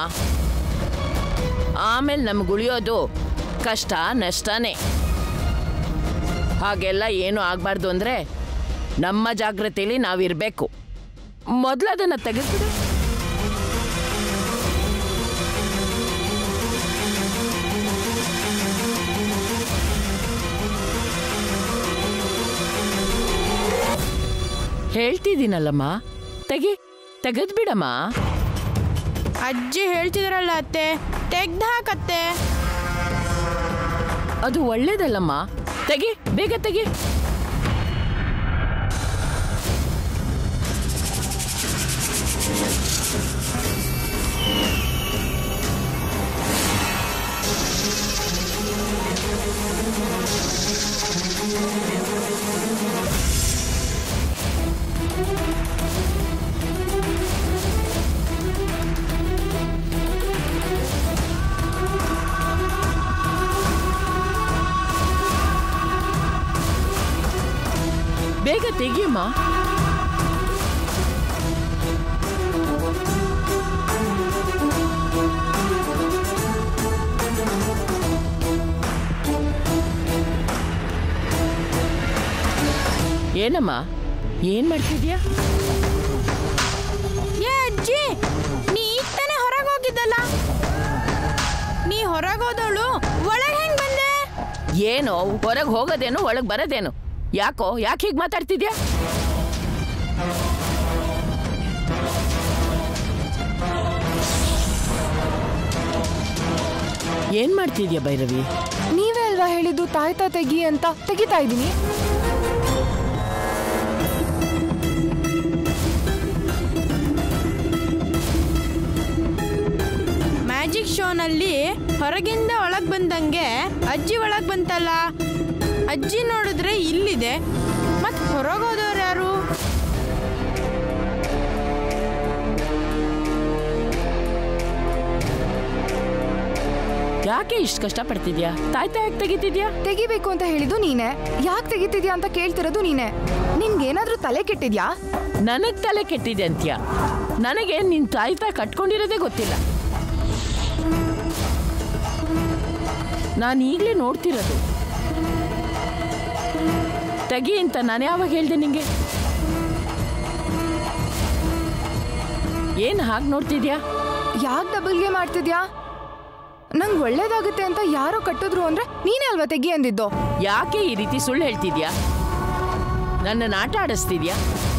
ಆಮೇಲೆ ನಮ್ಗೆ ಉಳಿಯೋದು ಕಷ್ಟ ನಷ್ಟನೇ ಹಾಗೆಲ್ಲ ಏನೂ ಆಗಬಾರ್ದು ಅಂದರೆ ನಮ್ಮ ಜಾಗ್ರತೆಯಲ್ಲಿ ನಾವಿರಬೇಕು ಮೊದಲು ಅದನ್ನು ತೆಗೆದ್ಬಿಡು ಹೇಳ್ತಿದ್ದೀನಲ್ಲಮ್ಮ ತೆಗಿ ತೆಗೆದ್ಬಿಡಮ್ಮ ಅಜ್ಜಿ ಹೇಳ್ತಿದಾರಲ್ಲ ಅತ್ತೆ ತೆಗ್ದು ಹಾಕತ್ತೆ ಅದು ಒಳ್ಳೇದಲ್ಲಮ್ಮ ತೆಗಿ ಬೇಗ ತೆಗಿ ಬೇಗ ತೆಗಿಯಮ್ಮ ಏನಮ್ಮ ಏನ್ ಮಾಡ್ತಿದ್ಯಾ ಏ ಅಜ್ಜಿ ನೀ ಈಗ ತಾನೇ ಹೊರಗೆ ಹೋಗಿದ್ದಲ್ಲ ನೀ ಹೊರಗೆ ಹೋದವಳು ಒಳಗೆ ಹೆಂಗ್ ಬಂದೆ ಏನೋ ಹೊರಗೆ ಹೋಗೋದೇನು ಒಳಗೆ ಬರೋದೇನು ಯಾಕೋ ಯಾಕೆ ಹೀಗೆ ಮಾತಾಡ್ತಿದ್ಯಾ ಏನ್ ಮಾಡ್ತಿದ್ಯಾ ಭೈರವಿ ನೀವೇ ಅಲ್ವಾ ಹೇಳಿದ್ದು ತಾಯ್ತಾ ತೆಗಿ ಅಂತ ತೆಗಿತಾ ಇದ್ದೀನಿ ಮ್ಯಾಜಿಕ್ ಶೋನಲ್ಲಿ ಹೊರಗಿಂದ ಒಳಗೆ ಬಂದಂಗೆ ಅಜ್ಜಿ ಒಳಗೆ ಬಂತಲ್ಲ ಅಜ್ಜಿ ನೋಡಿದ್ರೆ ಇಲ್ಲಿದೆ ಮತ್ತೆ ಹೊರಗೆ ಹೋದವ್ರು ಯಾರು ಯಾಕೆ ಇಷ್ಟು ಕಷ್ಟಪಡ್ತಿದ್ಯಾ ತಾಯ್ತಾ ಯಾಕೆ ತೆಗಿತಿದ್ಯಾ ತೆಗಿಬೇಕು ಅಂತ ಹೇಳಿದ್ದು ನೀನೆ ಯಾಕೆ ತೆಗಿತಿದ್ಯಾ ಅಂತ ಕೇಳ್ತಿರೋದು ನೀನೆ ನಿನ್ಗೇನಾದ್ರೂ ತಲೆ ಕೆಟ್ಟಿದ್ಯಾ ನನಗ್ ತಲೆ ಕೆಟ್ಟಿದೆ ಅಂತ್ಯ ನನಗೆ ನಿನ್ ತಾಯ್ತಾ ಕಟ್ಕೊಂಡಿರೋದೇ ಗೊತ್ತಿಲ್ಲ ನಾನು ಈಗಲೇ ನೋಡ್ತಿರೋದು ತೆಗಿ ಅಂತ ನಾನು ಯಾವಾಗ ಹೇಳ್ದೆ ನಿಂಗೆ ಏನ್ ಹಾಗೆ ನೋಡ್ತಿದ್ಯಾ ಯಾಕೆ ಡಬಲ್ಗೆ ಮಾಡ್ತಿದ್ಯಾ ನಂಗೆ ಒಳ್ಳೇದಾಗುತ್ತೆ ಅಂತ ಯಾರೋ ಕಟ್ಟಿದ್ರು ಅಂದ್ರೆ ನೀನೇ ಅಲ್ವಾ ತೆಗಿ ಅಂದಿದ್ದು ಯಾಕೆ ಈ ರೀತಿ ಸುಳ್ಳು ಹೇಳ್ತಿದ್ಯಾ ನನ್ನ ಆಟ ಆಡಿಸ್ತಿದ್ಯಾ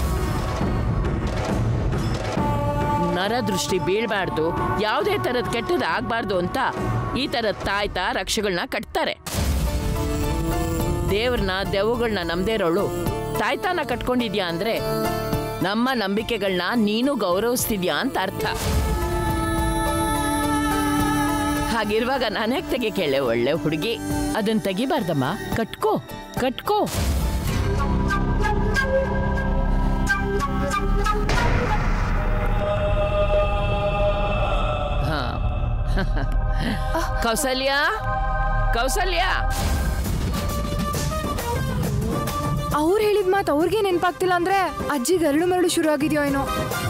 ನರದೃಷ್ಟಿ ಬೀಳ್ಬಾರ್ದು ಯಾವುದೇ ಥರದ ಕೆಟ್ಟದ್ದು ಆಗ್ಬಾರ್ದು ಅಂತ ಈ ಥರದ ತಾಯ್ತಾ ರಕ್ಷೆಗಳನ್ನ ಕಟ್ತಾರೆ ದೇವ್ರನ್ನ ದೆವ್ವಗಳನ್ನ ನಂಬದೇ ಇರೋಳು ತಾಯ್ತಾನ ಕಟ್ಕೊಂಡಿದ್ಯಾ ಅಂದ್ರೆ ನಮ್ಮ ನಂಬಿಕೆಗಳನ್ನ ನೀನು ಗೌರವಿಸ್ತಿದ್ಯಾ ಅಂತ ಅರ್ಥ ಹಾಗಿರುವಾಗ ನಾನು ಯಾಕೆ ತೆಗಿ ಕೇಳೆ ಒಳ್ಳೆ ಹುಡುಗಿ ಅದನ್ನ ತೆಗಿಬಾರ್ದಮ್ಮ ಕಟ್ಕೋ ಕಟ್ಕೋ ಹಾ ಕೌಸಲ್ಯ ಕೌಸಲ್ಯ ಅವ್ರು ಹೇಳಿದ ಮಾತು ಅವ್ರಿಗೆ ನೆನಪಾಗ್ತಿಲ್ಲ ಅಂದ್ರೆ ಅಜ್ಜಿಗೆ ಅರಳು ಮರಳು ಶುರು ಆಗಿದೆಯೋ ಏನೋ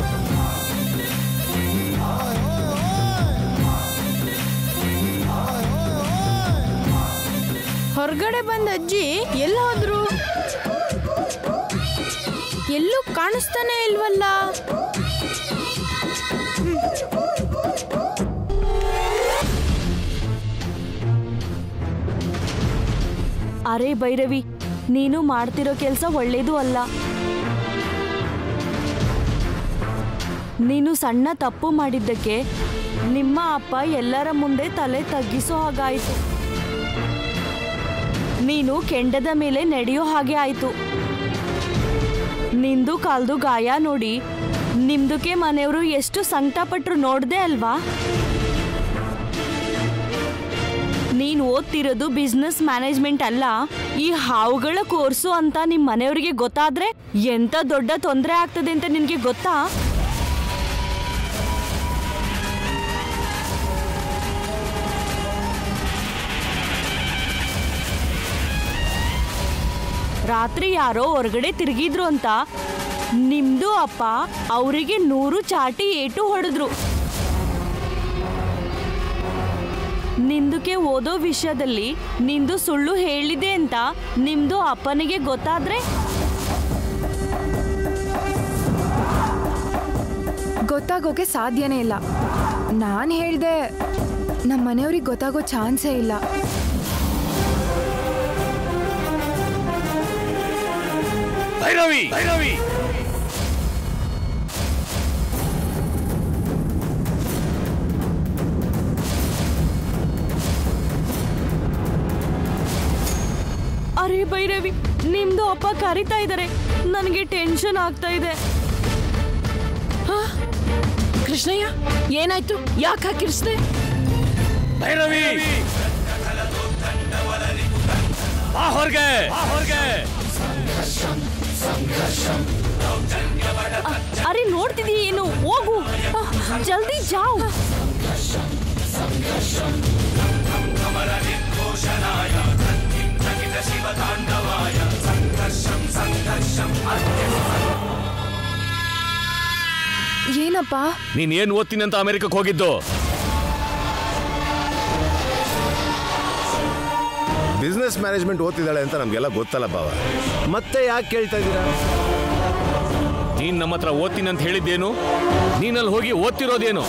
ಹೊರಗಡೆ ಬಂದ ಅಜ್ಜಿ ಎಲ್ಲ ಹೋದ್ರು ಎಲ್ಲೂ ಕಾಣಿಸ್ತಾನೆ ಇಲ್ವಲ್ಲ ಅರೆ ಭೈರವಿ ನೀನು ಮಾಡ್ತಿರೋ ಕೆಲಸ ಒಳ್ಳೇದು ಅಲ್ಲ ನೀನು ಸಣ್ಣ ತಪ್ಪು ಮಾಡಿದ್ದಕ್ಕೆ ನಿಮ್ಮ ಅಪ್ಪ ಎಲ್ಲರ ಮುಂದೆ ತಲೆ ತಗ್ಗಿಸೋ ಹಾಗಾಯಿತು ನೀನು ಕೆಂಡದ ಮೇಲೆ ನಡೆಯೋ ಹಾಗೆ ಆಯಿತು ನಿಂದು ಕಾಲ್ದು ಗಾಯ ನೋಡಿ ನಿಮ್ದಕ್ಕೆ ಮನೆಯವರು ಎಷ್ಟು ಸಂಕಟಪಟ್ರು ನೋಡ್ದೆ ಅಲ್ವಾ ನೀನು ಓದ್ತಿರೋದು ಬಿಸ್ನೆಸ್ ಮ್ಯಾನೇಜ್ಮೆಂಟ್ ಅಲ್ಲ ಈ ಹಾವುಗಳ ಕೋರ್ಸು ಅಂತ ನಿಮ್ಮ ಮನೆಯವರಿಗೆ ಗೊತ್ತಾದ್ರೆ ಎಂತ ದೊಡ್ಡ ತೊಂದರೆ ಆಗ್ತದೆ ಅಂತ ನಿನಗೆ ಗೊತ್ತಾ ರಾತ್ರಿ ಯಾರೋ ಹೊರಗಡೆ ತಿರುಗಿದ್ರು ಅಂತ ನಿಮ್ದು ಅಪ್ಪ ಅವರಿಗೆ ನೂರು ಚಾಟಿ ಏಟು ಹೊಡೆದ್ರು ನಿಂದುಕೆ ಓದೋ ವಿಷಯದಲ್ಲಿ ನಿಂದು ಸುಳ್ಳು ಹೇಳಿದೆ ಅಂತ ನಿಮ್ದು ಅಪ್ಪನಿಗೆ ಗೊತ್ತಾದ್ರೆ ಗೊತ್ತಾಗೋಕೆ ಸಾಧ್ಯನೇ ಇಲ್ಲ ನಾನು ಹೇಳ್ದೆ ನಮ್ಮ ಮನೆಯವ್ರಿಗೆ ಗೊತ್ತಾಗೋ ಚಾನ್ಸೇ ಇಲ್ಲ ಭೈರವಿ ಭೈರವಿ ಅರೆ ಭೈರವಿ ನಿಮ್ದು ಅಪ್ಪ ಕರಿತಾ ಇದ್ದಾರೆ ನನಗೆ ಟೆನ್ಷನ್ ಆಗ್ತಾ ಇದೆ ಕೃಷ್ಣಯ್ಯ ಏನಾಯ್ತು ಯಾಕೆ ಹಾಕಿರಿಸ್ದೆ ಭೈರವಿ ಆ ಹೊರಗೆ ಆ ಹೊರಗೆ ಅರೆ ನೋಡ್ತಿದೀಯ ಏನು ಹೋಗು ಅಹ್, ಜಲ್ದಿ ಜಾವ್ ಏನಪ್ಪ ನೀನ್ ಏನ್ ಓದ್ತೀನಿ ಅಂತ ಅಮೆರಿಕಕ್ಕೆ ಹೋಗಿದ್ದು ಬಿಸ್ನೆಸ್ ಮ್ಯಾನೇಜ್ಮೆಂಟ್ ಓದ್ತಿದ್ದಾಳೆ ಅಂತ ನಮಗೆಲ್ಲ ಗೊತ್ತಲ್ಲ ಬಾವ ಮತ್ತೆ ಯಾಕೆ ಕೇಳ್ತಾ ಇದ್ದೀರಾ ನೀನ್ ನಮ್ಮ ಹತ್ರ ಓದ್ತೀನಿ ಅಂತ ಹೇಳಿದ್ದೇನು ನೀನಲ್ಲಿ ಹೋಗಿ ಓದ್ತಿರೋದೇನು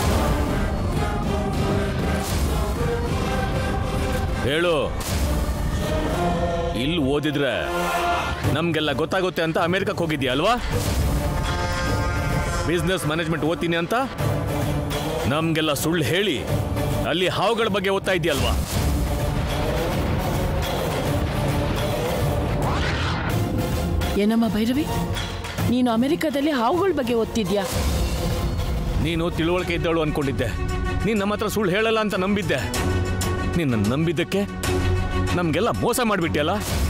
ಹೇಳು ಇಲ್ಲಿ ಓದಿದ್ರೆ ನಮ್ಗೆಲ್ಲ ಗೊತ್ತಾಗುತ್ತೆ ಅಂತ ಅಮೆರಿಕಕ್ಕೆ ಹೋಗಿದ್ಯಾ ಅಲ್ವಾ ಬಿಸ್ನೆಸ್ ಮ್ಯಾನೇಜ್ಮೆಂಟ್ ಓದ್ತೀನಿ ಅಂತ ನಮ್ಗೆಲ್ಲ ಸುಳ್ಳು ಹೇಳಿ ಅಲ್ಲಿ ಹಾವುಗಳ ಬಗ್ಗೆ ಓದ್ತಾ ಇದೆಯಲ್ವಾ ಏನಮ್ಮ ಭೈರವಿ ನೀನು ಅಮೆರಿಕದಲ್ಲಿ ಹಾವುಗಳ ಬಗ್ಗೆ ಓದ್ತಿದ್ಯಾ ನೀನು ತಿಳುವಳಿಕೆ ಇದ್ದವಳು ಅನ್ಕೊಂಡಿದ್ದೆ ನೀನು ನಮ್ಮ ಹತ್ರ ಸುಳ್ಳು ಹೇಳಲ್ಲ ಅಂತ ನಂಬಿದ್ದೆ ನಿನ್ನ ನಂಬಿದ್ದಕ್ಕೆ ನಮ್ಗೆಲ್ಲ ಮೋಸ ಮಾಡಿಬಿಟ್ಟಿಯಲ್ಲ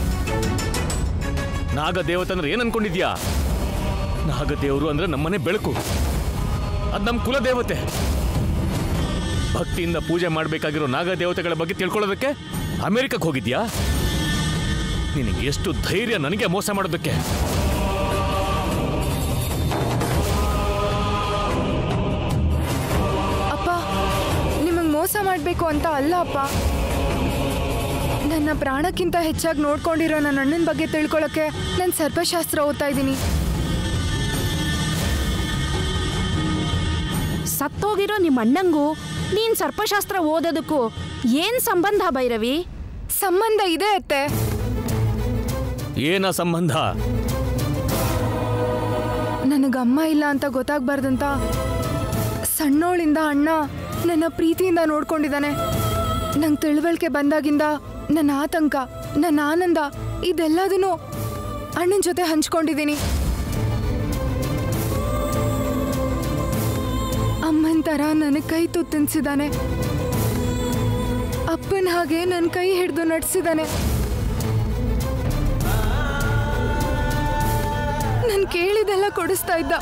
ನಾಗ ದೇವತೆ ಅಂದ್ರೆ ಏನ್ ಅನ್ಕೊಂಡಿದ್ಯಾ ನಾಗ ದೇವರು ಅಂದ್ರೆ ನಮ್ಮನೆ ಬೆಳಕು ಅದು ನಮ್ಮ ಕುಲ ದೇವತೆ ಭಕ್ತಿಯಿಂದ ಪೂಜೆ ಮಾಡಬೇಕಾಗಿರೋ ನಾಗ ದೇವತೆಗಳ ಬಗ್ಗೆ ತಿಳ್ಕೊಳ್ಳೋದಕ್ಕೆ ಅಮೆರಿಕಕ್ಕೆ ಹೋಗಿದ್ಯಾ ನಿನಗೆ ಎಷ್ಟು ಧೈರ್ಯ ನನಗೆ ಮೋಸ ಮಾಡೋದಕ್ಕೆ ಅಪ್ಪ ನಿಮಗೆ ಮೋಸ ಮಾಡಬೇಕು ಅಂತ ಅಲ್ಲ ಅಪ್ಪ ನನ್ನ ಪ್ರಾಣಕ್ಕಿಂತ ಹೆಚ್ಚಾಗಿ ನೋಡ್ಕೊಂಡಿರೋ ನನ್ನ ಅಣ್ಣನ ಬಗ್ಗೆ ತಿಳ್ಕೊಳಕ್ಕೆ ನಾನು ಸರ್ಪಶಾಸ್ತ್ರ ಓದ್ತಾ ಇದ್ದೀನಿ ಸತ್ತೋಗಿರೋ ನಿಮ್ಮ ಅಣ್ಣಂಗೂ ನೀನ್ ಸರ್ಪಶಾಸ್ತ್ರ ಓದೋದಕ್ಕೂ ಏನ್ ಸಂಬಂಧ ಭೈರವಿ ಸಂಬಂಧ ಇದೆ ಅತ್ತೆ ಏನ ಸಂಬಂಧ ನನಗೆ ಅಮ್ಮ ಇಲ್ಲ ಅಂತ ಗೊತ್ತಾಗ್ಬಾರ್ದಂತ ಸಣ್ಣೋಳಿಂದ ಅಣ್ಣ ನನ್ನ ಪ್ರೀತಿಯಿಂದ ನೋಡ್ಕೊಂಡಿದ್ದಾನೆ ನಂಗೆ ತಿಳುವಳಿಕೆ ಬಂದಾಗಿಂದ ನನ್ನ ಆತಂಕ ನನ್ನ ಆನಂದ ಇದೆಲ್ಲದನ್ನು ಅಣ್ಣನ ಜೊತೆ ಹಂಚ್ಕೊಂಡಿದ್ದೀನಿ ಅಮ್ಮನ ಥರ ನನ್ನ ಕೈ ತುತ್ತಿನ್ಸಿದ್ದಾನೆ ಅಪ್ಪನ ಹಾಗೆ ನನ್ನ ಕೈ ಹಿಡಿದು ನಡೆಸಿದ್ದಾನೆ ನಾನು ಕೇಳಿದೆಲ್ಲ ಕೊಡಿಸ್ತಾ ಇದ್ದ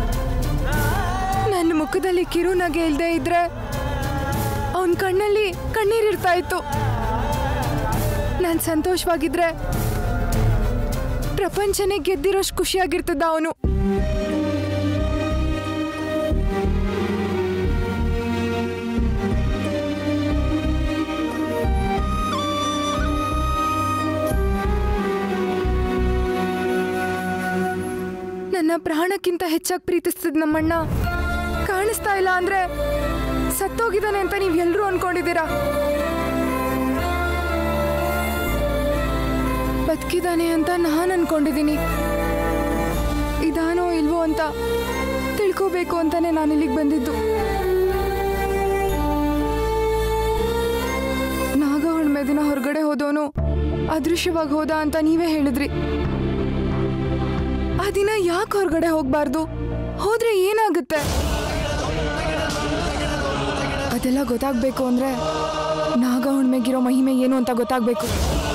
ನನ್ನ ಮುಖದಲ್ಲಿ ಕಿರು ನಗೆ ಇಲ್ದೇ ಇದ್ರೆ ಅವನ ಕಣ್ಣಲ್ಲಿ ಕಣ್ಣೀರಿರ್ತಾ ಇತ್ತು ನಾನು ಸಂತೋಷವಾಗಿದ್ರೆ ಪ್ರಪಂಚನೇ ಗೆದ್ದಿರೋಷ್ಟು ಖುಷಿಯಾಗಿರ್ತಿದ್ದ ಅವನು ನನ್ನ ಪ್ರಾಣಕ್ಕಿಂತ ಹೆಚ್ಚಾಗಿ ಪ್ರೀತಿಸ್ತಿದ್ ನಮ್ಮಣ್ಣ ಕಾಣಿಸ್ತಾ ಇಲ್ಲ ಅಂದ್ರೆ ಸತ್ತೋಗಿದ್ದಾನೆ ಅಂತ ನೀವ್ ಎಲ್ರೂ ಅನ್ಕೊಂಡಿದ್ದೀರಾ ಬದುಕಿದಾನೆ ಅಂತ ನಾನು ಅನ್ಕೊಂಡಿದ್ದೀನಿ ಇದಾನೋ ಇಲ್ವೋ ಅಂತ ತಿಳ್ಕೋಬೇಕು ಅಂತಾನೆ ನಾನು ಇಲ್ಲಿಗೆ ಬಂದಿದ್ದು ನಾಗ ಹುಣ್ಮೆ ದಿನ ಹೊರಗಡೆ ಹೋದವನು ಅದೃಶ್ಯವಾಗಿ ಹೋದ ಅಂತ ನೀವೇ ಹೇಳಿದ್ರಿ ಆ ದಿನ ಯಾಕೆ ಹೊರಗಡೆ ಹೋಗ್ಬಾರ್ದು ಹೋದ್ರೆ ಏನಾಗುತ್ತೆ ಅದೆಲ್ಲ ಗೊತ್ತಾಗ್ಬೇಕು ಅಂದ್ರೆ ನಾಗ ಹುಣ್ಮೆಗಿರೋ ಮಹಿಮೆ ಏನು ಅಂತ ಗೊತ್ತಾಗ್ಬೇಕು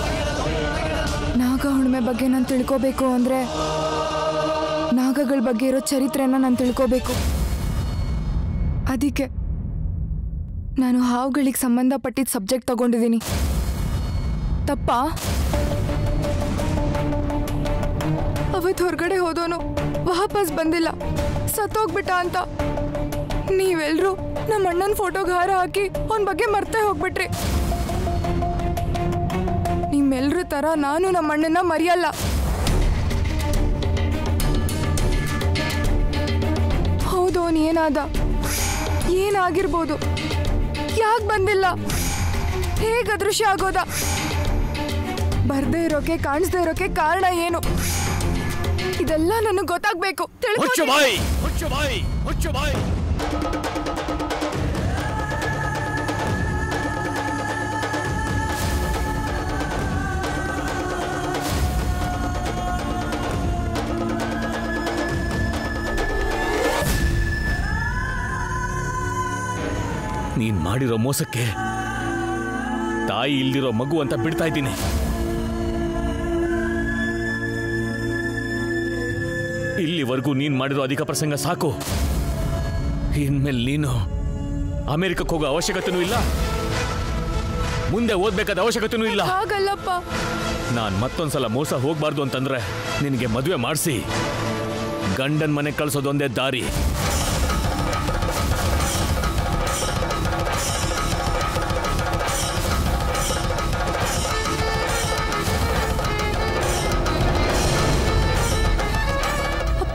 ನಾಗ ಹುಣ್ಮೆ ಬಗ್ಗೆ ನಾನು ತಿಳ್ಕೋಬೇಕು ಅಂದ್ರೆ ನಾಗಗಳ ಬಗ್ಗೆ ಇರೋ ಚರಿತ್ರೆನ ನಾನು ತಿಳ್ಕೋಬೇಕು ಅದಕ್ಕೆ ನಾನು ಹಾವುಗಳಿಗೆ ಸಂಬಂಧಪಟ್ಟಿದ್ದ ಸಬ್ಜೆಕ್ಟ್ ತಗೊಂಡಿದ್ದೀನಿ ತಪ್ಪಾ ಅವತ್ತು ಹೊರಗಡೆ ಹೋದೋನು ವಾಪಸ್ ಬಂದಿಲ್ಲ ಸತ್ತೋಗ್ಬಿಟ್ಟ ಅಂತ ನೀವೆಲ್ರೂ ನಮ್ಮ ಅಣ್ಣನ ಫೋಟೋಗೆ ಹಾರ ಹಾಕಿ ಅವನ ಬಗ್ಗೆ ಮರ್ತೇ ಹೋಗ್ಬಿಟ್ರಿ ನಿಮ್ಮೆಲ್ರ ತರ ನಾನು ನಮ್ಮ ಅಣ್ಣನ ಮರೆಯಲ್ಲ ಹೌದು ಅವನು ಏನಾದ ಏನಾಗಿರ್ಬೋದು ಯಾಕೆ ಬಂದಿಲ್ಲ ಹೇಗೆ ಅದೃಶ್ಯ ಆಗೋದ ಬರ್ದೇ ಇರೋಕೆ ಕಾಣಿಸ್ದೇ ಇರೋಕೆ ಕಾರಣ ಏನು ಇದೆಲ್ಲ ನನಗೆ ಗೊತ್ತಾಗ್ಬೇಕು ಮುಚ್ಚು ಬಾಯಿ ಮುಚ್ಚು ಬಾಯಿ ಮುಚ್ಚು ಬಾಯಿ ನೀನ್ ಮಾಡಿರೋ ಮೋಸಕ್ಕೆ ತಾಯಿ ಇಲ್ದಿರೋ ಮಗು ಅಂತ ಬಿಡ್ತಾ ಇದ್ದೀನಿ ಇಲ್ಲಿವರೆಗೂ ನೀನ್ ಮಾಡಿರೋ ಅಧಿಕ ಪ್ರಸಂಗ ಸಾಕು ಇನ್ಮೇಲೆ ನೀನು ಅಮೆರಿಕಕ್ಕೆ ಹೋಗೋ ಅವಶ್ಯಕತೆನೂ ಇಲ್ಲ ಮುಂದೆ ಓದ್ಬೇಕಾದ ಅವಶ್ಯಕತೆನೂ ಇಲ್ಲ ಹಾಗಲ್ಲಪ್ಪ ನಾನ್ ಮತ್ತೊಂದ್ಸಲ ಮೋಸ ಹೋಗ್ಬಾರ್ದು ಅಂತಂದ್ರೆ ನಿನಗೆ ಮದುವೆ ಮಾಡಿಸಿ ಗಂಡನ್ ಮನೆ ಕಳ್ಸೋದೊಂದೇ ದಾರಿ ಅಪ್ಪ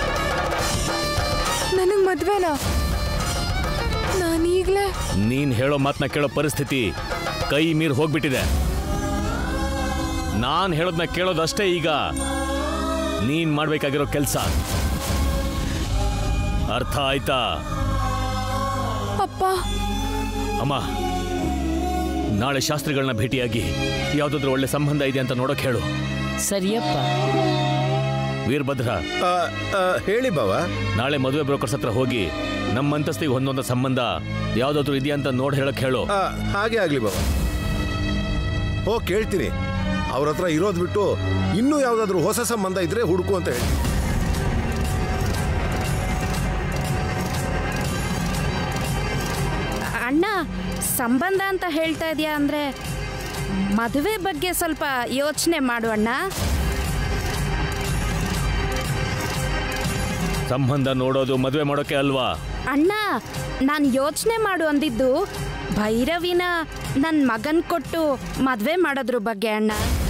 ನನಗೆ ಮದ್ವೆನಾ ನಾನೀಗ್ಲೇ ನೀನ್ ಹೇಳೋ ಮಾತನ್ನ ಕೇಳೋ ಪರಿಸ್ಥಿತಿ ಕೈ ಮೀರ್ ಹೋಗ್ಬಿಟ್ಟಿದೆ ನಾನ್ ಹೇಳೋದನ್ನ ಕೇಳೋದಷ್ಟೇ ಈಗ ನೀನ್ ಮಾಡ್ಬೇಕಾಗಿರೋ ಕೆಲಸ ಅರ್ಥ ಆಯ್ತಾ ಅಪ್ಪ ಅಮ್ಮ ನಾಳೆ ಶಾಸ್ತ್ರಿಗಳನ್ನ ಭೇಟಿಯಾಗಿ ಯಾವ್ದಾದ್ರು ಒಳ್ಳೆ ಸಂಬಂಧ ಇದೆ ಅಂತ ನೋಡಕ್ ಹೇಳು ಸರಿಯಪ್ಪ ವೀರಭದ್ರ ಹೇಳಿ ಬಾವ ನಾಳೆ ಮದುವೆ ಬ್ರೋಕರ್ಸ್ ಹತ್ರ ಹೋಗಿ ನಮ್ಮ ಅಂತಸ್ತಿಗೆ ಹೊಂದೊಂದ ಸಂಬಂಧ ಯಾವ್ದಾದ್ರು ಇದೆಯಾ ಅಂತ ನೋಡಿ ಹೇಳಕ್ ಹೇಳು ಆ, ಹಾಗೆ ಆಗ್ಲಿ ಬಾವ ಓ ಕೇಳ್ತೀನಿ ಅವ್ರ ಹತ್ರ ಇರೋದ್ ಬಿಟ್ಟು ಇನ್ನೂ ಯಾವ್ದಾದ್ರು ಹೊಸ ಸಂಬಂಧ ಇದ್ರೆ ಹುಡುಕು ಅಂತ ಹೇಳಿ ಅಣ್ಣ ಸಂಬಂಧ ಅಂತ ಹೇಳ್ತಾ ಇದೆಯಾ ಅಂದ್ರೆ ಮದುವೆ ಬಗ್ಗೆ ಸ್ವಲ್ಪ ಯೋಚನೆ ಮಾಡು ಅಣ್ಣ ಸಂಬಂಧ ನೋಡೋದು ಮದುವೆ ಮಾಡೋಕೆ ಅಲ್ವಾ ಅಣ್ಣ ನಾನು ಯೋಚನೆ ಮಾಡು ಅಂದಿದ್ದು ಭೈರವಿನ ನನ್ನ ಮಗನ್ ಕೊಟ್ಟು ಮದುವೆ ಮಾಡೋದ್ರ ಬಗ್ಗೆ ಅಣ್ಣ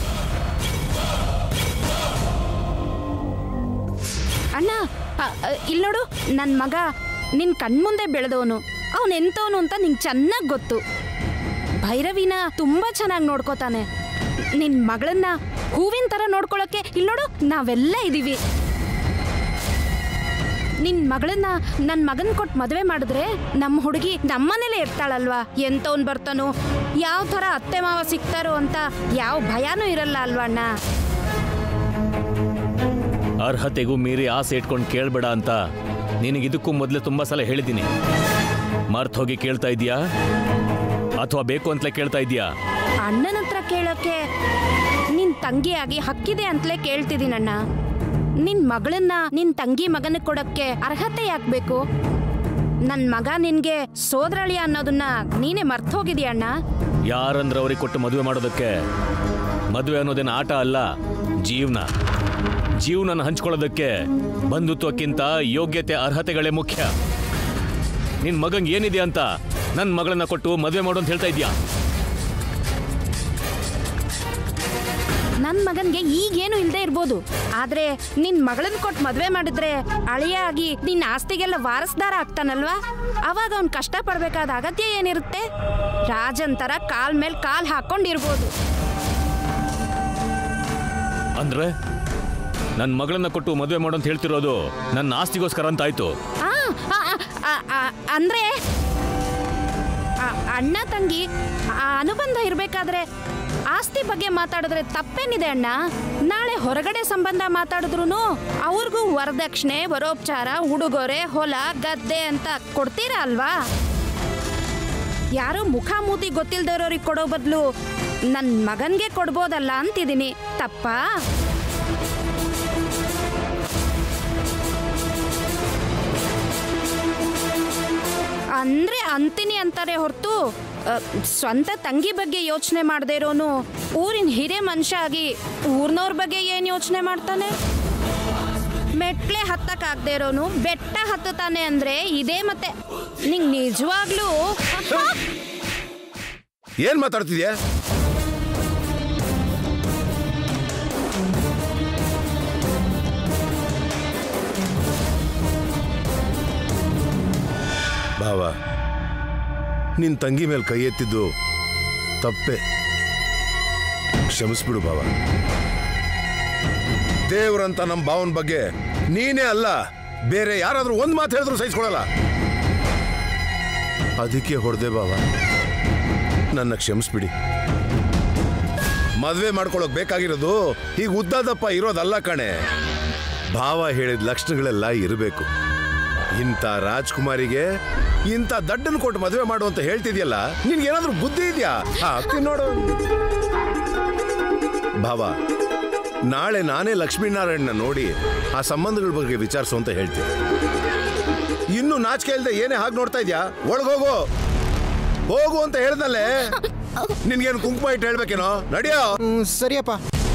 ಅಣ್ಣ ಇಲ್ಲಿ ನೋಡು ನನ್ನ ಮಗ ನಿನ್ನ ಕಣ್ಮುಂದೆ ಬೆಳೆದವನು ಅವನು ಎಂಥವನು ಅಂತ ನಿಂಗೆ ಚೆನ್ನಾಗಿ ಗೊತ್ತು ಭೈರವಿನ ತುಂಬ ಚೆನ್ನಾಗಿ ನೋಡ್ಕೋತಾನೆ ನಿನ್ನ ಮಗಳನ್ನ ಹೂವಿನ ಥರ ನೋಡ್ಕೊಳ್ಳೋಕ್ಕೆ ಇಲ್ಲಿ ನೋಡು ನಾವೆಲ್ಲ ಇದ್ದೀವಿ ನಿನ್ ಮಗಳನ್ನ ನನ್ನ ಮಗನ್ ಕೊಟ್ಟು ಮದುವೆ ಮಾಡಿದ್ರೆ ನಮ್ಮ ಹುಡುಗಿ ನಮ್ಮನೇಲೆ ಇರ್ತಾಳಲ್ವಾ ಎಂತವನ್ ಬರ್ತಾನೋ ಯಾವ ಥರ ಅತ್ತೆ ಮಾವ ಸಿಗ್ತಾರೋ ಅಂತ ಯಾವ ಭಯನೂ ಇರಲ್ಲ ಅಲ್ವಾ ಅಣ್ಣ ಅರ್ಹತೆಗೂ ಮೀರಿ ಆಸೆ ಇಟ್ಕೊಂಡು ಕೇಳ್ಬೇಡ ಅಂತ ನಿನಗೆ ಇದಕ್ಕೂ ಮೊದಲೇ ತುಂಬಾ ಸಲ ಹೇಳಿದ್ದೀನಿ ಮರ್ತ್ ಹೋಗಿ ಕೇಳ್ತಾ ಇದೀಯಾ ಅಥವಾ ಬೇಕು ಅಂತಲೇ ಕೇಳ್ತಾ ಇದೀಯಾ ಅಣ್ಣನ ಹತ್ರ ಕೇಳೋಕ್ಕೆ ನಿನ್ ತಂಗಿಯಾಗಿ ಹಕ್ಕಿದೆ ಅಂತಲೇ ಕೇಳ್ತಿದ್ದೀನಣ್ಣ ನಿನ್ ಮಗಳನ್ನ ನಿನ್ ತಂಗಿ ಮಗನ ಕೊಡಕ್ಕೆ ಅರ್ಹತೆ ಯಾಕ್ಬೇಕು ನನ್ ಮಗ ನಿನ್ಗೆ ಸೋದರಳಿ ಅನ್ನೋದನ್ನ ನೀನೇ ಮರ್ತ್ ಹೋಗಿದ್ಯಣ್ಣ ಯಾರಂದ್ರೆ ಅವ್ರಿಗೆ ಕೊಟ್ಟು ಮದುವೆ ಮಾಡೋದಕ್ಕೆ ಮದುವೆ ಅನ್ನೋದೇನು ಆಟ ಅಲ್ಲ ಜೀವನ ಜೀವನನ ಹಂಚ್ಕೊಳ್ಳೋದಕ್ಕೆ ಬಂಧುತ್ವಕ್ಕಿಂತ ಯೋಗ್ಯತೆ ಅರ್ಹತೆಗಳೇ ಮುಖ್ಯ ನಿನ್ ಮಗಂಗೆ ಏನಿದೆ ಅಂತ ನನ್ನ ಮಗಳನ್ನ ಕೊಟ್ಟು ಮದುವೆ ಮಾಡು ಅಂತ ಹೇಳ್ತಾ ಇದ್ಯಾ ನನ್ ಮಗನ್ಗೆ ಈಗೇನು ಇಲ್ದೇ ಇರ್ಬೋದು ಆದ್ರೆ ನಿನ್ ಮಗಳನ್ ಕೊಟ್ಟು ಮದ್ವೆ ಮಾಡಿದ್ರೆ ಅಳಿಯ ಆಗಿ ನಿನ್ನ ಆಸ್ತಿಗೆಲ್ಲ ವಾರಸ್ದಾರ ಆಗ್ತಾನಲ್ವಾ ಅವಾಗ ಅವ್ನ್ ಕಷ್ಟ ಪಡ್ಬೇಕಾದ ಅಗತ್ಯ ಏನಿರುತ್ತೆ ರಾಜನ್ ತರ ಕಾಲ್ ಮೇಲ್ ಕಾಲ್ ಹಾಕೊಂಡಿರ್ಬೋದು ಅಂದ್ರೆ ನನ್ನ ಮಗಳನ್ನ ಕೊಟ್ಟು ಮದುವೆ ಮಾಡು ಅಂತ ಹೇಳ್ತಿರೋದು ನನ್ನ ಆಸ್ತಿಗೋಸ್ಕರ ಅಂತ ಆಯ್ತು ಆ, ಆ, ಆ, ಆ, ಆ, ಅಂದ್ರೆ ಆ, ಅಣ್ಣ ತಂಗಿ ಆ ಅನುಬಂಧ ಇರ್ಬೇಕಾದ್ರೆ ಆಸ್ತಿ ಬಗ್ಗೆ ಮಾತಾಡಿದ್ರೆ ತಪ್ಪೇನಿದೆ ಅಣ್ಣ ನಾಳೆ ಹೊರಗಡೆ ಸಂಬಂಧ ಮಾತಾಡಿದ್ರು ಅವ್ರಿಗೂ ವರದಕ್ಷಿಣೆ ವರೋಪಚಾರ ಉಡುಗೊರೆ ಹೊಲ ಗದ್ದೆ ಅಂತ ಕೊಡ್ತೀರಾ ಅಲ್ವಾ ಯಾರೋ ಮುಖಾಮೂತಿ ಗೊತ್ತಿಲ್ದಿರೋರಿಗೆ ಕೊಡೋ ಬದಲು ನನ್ನ ಮಗನ್ಗೆ ಕೊಡ್ಬೋದಲ್ಲ ಅಂತಿದ್ದೀನಿ ತಪ್ಪಾ ಅಂದ್ರೆ ಅಂತೀನಿ ಅಂತಾರೆ ಹೊರತು ಸ್ವಂತ ತಂಗಿ ಬಗ್ಗೆ ಯೋಚನೆ ಮಾಡದೇ ಇರೋನು ಊರಿನ ಹಿರೇ ಮನುಷ್ಯ ಆಗಿ ಊರ್ನವ್ರ ಬಗ್ಗೆ ಏನು ಯೋಚನೆ ಮಾಡ್ತಾನೆ ಮೆಟ್ಲೆ ಹತ್ತಕ್ಕಾಗದೇ ಇರೋನು ಬೆಟ್ಟ ಹತ್ತುತ್ತಾನೆ ಅಂದ್ರೆ ಇದೇ ಮತ್ತೆ ನಿಂಗೆ ನಿಜವಾಗ್ಲೂ ಏನ್ ಮಾತಾಡ್ತಿದ್ಯಾ ಭಾವ ನಿನ್ ತಂಗಿ ಮೇಲೆ ಕೈ ಎತ್ತಿದ್ದು ತಪ್ಪೆ ಕ್ಷಮಿಸ್ಬಿಡು ಭಾವ ದೇವ್ರಂತ ನಮ್ಮ ಭಾವನ ಬಗ್ಗೆ ನೀನೇ ಅಲ್ಲ ಬೇರೆ ಯಾರಾದ್ರೂ ಒಂದ್ ಮಾತು ಹೇಳಿದ್ರು ಸಹಿಸ್ಕೊಳಲ್ಲ ಅದಕ್ಕೆ ಹೊಡೆದೆ ಭಾವ ನನ್ನ ಕ್ಷಮಿಸ್ಬಿಡಿ ಮದ್ವೆ ಮಾಡ್ಕೊಳಕ್ ಬೇಕಾಗಿರೋದು ಈಗ ಉದ್ದಾದಪ್ಪ ಇರೋದಲ್ಲ ಕಣೆ ಭಾವ ಹೇಳಿದ ಲಕ್ಷಣಗಳೆಲ್ಲ ಇರಬೇಕು ಇಂಥ ರಾಜ್ಕುಮಾರಿಗೆ ಇಂಥ ದಡ್ಡನ್ ಕೊಟ್ಟು ಮದುವೆ ಮಾಡು ಅಂತ ಹೇಳ್ತಿದ್ಯಲ್ಲ ನಿನ್ಗೇನಾದ್ರೂ ಬುದ್ಧಿ ಇದೆಯಾ ಹಾಕ್ತೀನಿ ನೋಡು ಭಾವ ನಾಳೆ ನಾನೇ ಲಕ್ಷ್ಮೀನಾರಾಯಣನ ನೋಡಿ ಆ ಸಂಬಂಧಗಳ ಬಗ್ಗೆ ವಿಚಾರಿಸು ಅಂತ ಹೇಳ್ತೀನಿ ಇನ್ನು ನಾಚಿಕೆ ಇಲ್ದೆ ಏನೇ ಹಾಗೆ ನೋಡ್ತಾ ಇದ್ಯಾ ಒಳಗೋಗು ಹೋಗು ಅಂತ ಹೇಳ್ದಲ್ಲೇ ನಿನ್ಗೇನು ಕುಂಕುಮ ಇಟ್ಟು ಹೇಳ್ಬೇಕೇನೋ ನಡಿಯೋ ಸರಿಯಪ್ಪ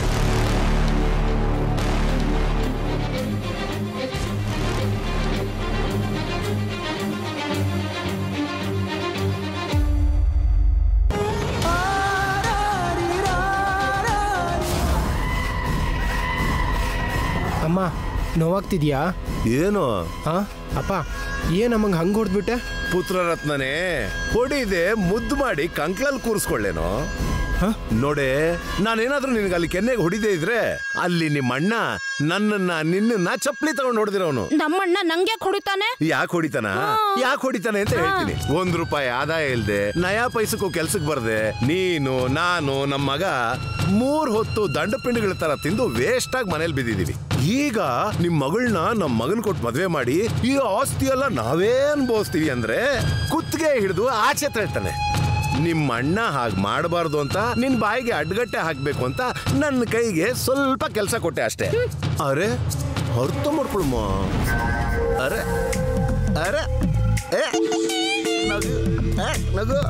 ಅಮ್ಮ ನೋವಾಗ್ತಿದ್ಯಾ ಏನು ಹಾ ಅಪ್ಪ ಏನ್ ನಮಗ್ ಹಂಗ್ ಹೊಡ್ದ್ಬಿಟ್ಟೆ ಪುತ್ರರತ್ನನೇ ಹೊಡಿದೆ ಮುದ್ದು ಮಾಡಿ ಕಂಕ್ಳಲ್ಲಿ ಕೂರಿಸ್ಕೊಳ್ಳೇನೋ ನೋಡೆ ನಾನೇನಾದ್ರೂ ನಿನಗೆ ಅಲ್ಲಿ ಕೆನ್ನೆಗೆ ಹೊಡಿದೇ ಇದ್ರೆ ಅಲ್ಲಿ ನಿಮ್ಮ ಅಣ್ಣ ನನ್ನನ್ನ ನಿನ್ನನ್ನ ಚಪ್ಪಲಿ ತಗೊಂಡು ಹೊಡೆದಿರೋನು ನಮ್ಮಣ್ಣ ನಂಗೆ ಹೊಡಿತಾನೆ ಯಾಕೆ ಹೊಡಿತಾನ ಯಾಕೆ ಹೊಡಿತಾನೆ ಅಂತ ಹೇಳ್ತೀನಿ ಒಂದ್ ರೂಪಾಯಿ ಆದಾಯ ಇಲ್ದೆ ನಯಾ ಪೈಸಕ್ಕೂ ಕೆಲ್ಸಕ್ಕೆ ಬರ್ದೆ ನೀನು ನಾನು ನಮ್ಮ ಮಗ ಮೂರ್ ಹೊತ್ತು ದಂಡ ಪಿಂಡಿಗಳ ತರ ತಿಂದು ವೇಸ್ಟ್ ಆಗಿ ಮನೇಲಿ ಬಿದ್ದಿದೀವಿ ಈಗ ನಿಮ್ ಮಗಳನ್ನ ನಮ್ ಮಗನ್ ಕೊಟ್ಟು ಮದ್ವೆ ಮಾಡಿ ಈ ಆಸ್ತಿ ಎಲ್ಲ ನಾವೇ ಅನ್ಭವಿಸ್ತೀವಿ ಅಂದ್ರೆ ಕುತ್ತಿಗೆ ಹಿಡಿದು ಆಚೆ ತಳ್ತಾನೆ ನಿಮ್ಮ ಅಣ್ಣ ಹಾಗೆ ಮಾಡಬಾರ್ದು ಅಂತ ನಿನ್ ಬಾಯಿಗೆ ಅಡ್ಗಟ್ಟೆ ಹಾಕ್ಬೇಕು ಅಂತ ನನ್ನ ಕೈಗೆ ಸ್ವಲ್ಪ ಕೆಲಸ ಕೊಟ್ಟೆ ಅಷ್ಟೇ ಅರೆ ಅರ್ಥ ಮಾಡ್ಕೊಳಮ್ಮ ಅರೆ ಅರೆ ಏ ನಗು ಏ, ನಗು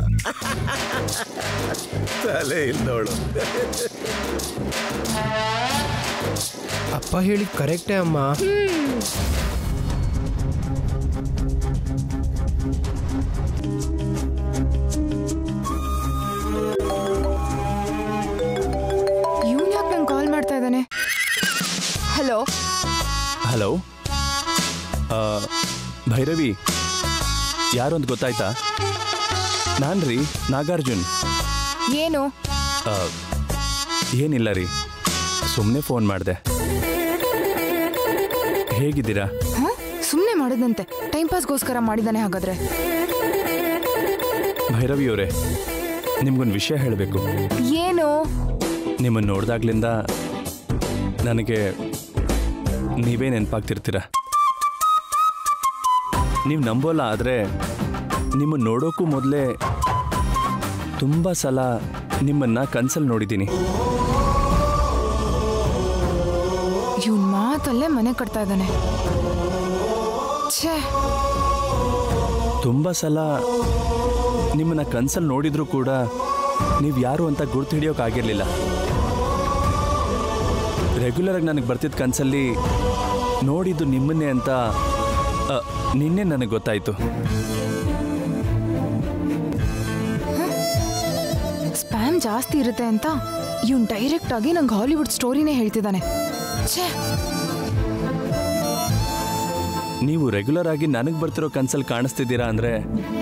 ತಲೆ ಇಲ್ದವಳು ಅಪ್ಪ ಹೇಳಿದ್ ಕರೆಕ್ಟೇ ಅಮ್ಮ ಇವನ್ ಯಾಕೆ ನಂಗೆ ಕಾಲ್ ಮಾಡ್ತಾ ಇದ್ದಾನೆ ಹಲೋ ಹಲೋ ಆ, ಭೈರವಿ ಯಾರು ಅಂತ ಗೊತ್ತಾಯ್ತಾ ನಾನು ರೀ ನಾಗಾರ್ಜುನ್ ಏನು ಆ, ಏನಿಲ್ಲ ರೀ ಸುಮ್ಮನೆ ಫೋನ್ ಮಾಡಿದೆ ಹೇಗಿದ್ದೀರಾ ಹ ಸುಮ್ಮನೆ ಮಾಡಿದಂತೆ ಟೈಮ್ ಪಾಸ್ಗೋಸ್ಕರ ಮಾಡಿದಾನೆ ಹಾಗಾದ್ರೆ ಭೈರವಿ ಅವರೇ ನಿಮ್ಗೊಂದು ವಿಷಯ ಹೇಳಬೇಕು ಏನು ನಿಮ್ಮನ್ನು ನೋಡ್ದಾಗ್ಲಿಂದ ನನಗೆ ನೀವೇ ನೆನಪಾಗ್ತಿರ್ತೀರ ನೀವು ನಂಬೋಲ್ಲ ಆದರೆ ನಿಮ್ಮನ್ನು ನೋಡೋಕ್ಕೂ ಮೊದಲೇ ತುಂಬ ಸಲ ನಿಮ್ಮನ್ನು ಕನ್ಸಲ್ಲಿ ನೋಡಿದ್ದೀನಿ ಇವನ್ ಮಾತಲ್ಲೇ ಮನೆ ಕಟ್ತಾ ಇದ್ದಾನೆ ಛೇ ತುಂಬ ಸಲ ನಿಮ್ಮನ್ನ ಕನ್ಸಲ್ಲಿ ನೋಡಿದ್ರು ಕೂಡ ನೀವು ಯಾರು ಅಂತ ಗುರ್ತು ಹಿಡಿಯೋಕ್ಕಾಗಿರಲಿಲ್ಲ ರೆಗ್ಯುಲರಾಗಿ ನನಗೆ ಬರ್ತಿದ್ದ ಕನಸಲ್ಲಿ ನೋಡಿದ್ದು ನಿಮ್ಮನ್ನೇ ಅಂತ ಅ, ನಿನ್ನೆ ನನಗೆ ಗೊತ್ತಾಯಿತು ಸ್ಪ್ಯಾಮ್ ಜಾಸ್ತಿ ಇರುತ್ತೆ ಅಂತ ಇವನ್ ಡೈರೆಕ್ಟ್ ಆಗಿ ನಂಗೆ ಹಾಲಿವುಡ್ ಸ್ಟೋರಿನೇ ಹೇಳ್ತಿದ್ದಾನೆ ಛೇ ನೀವು ರೆಗ್ಯುಲರ್ ಆಗಿ ನನಗೆ ಬರ್ತಿರೋ ಕನ್ಸಲ್ಲಿ ಕಾಣಿಸ್ತಿದ್ದೀರಾ ಅಂದರೆ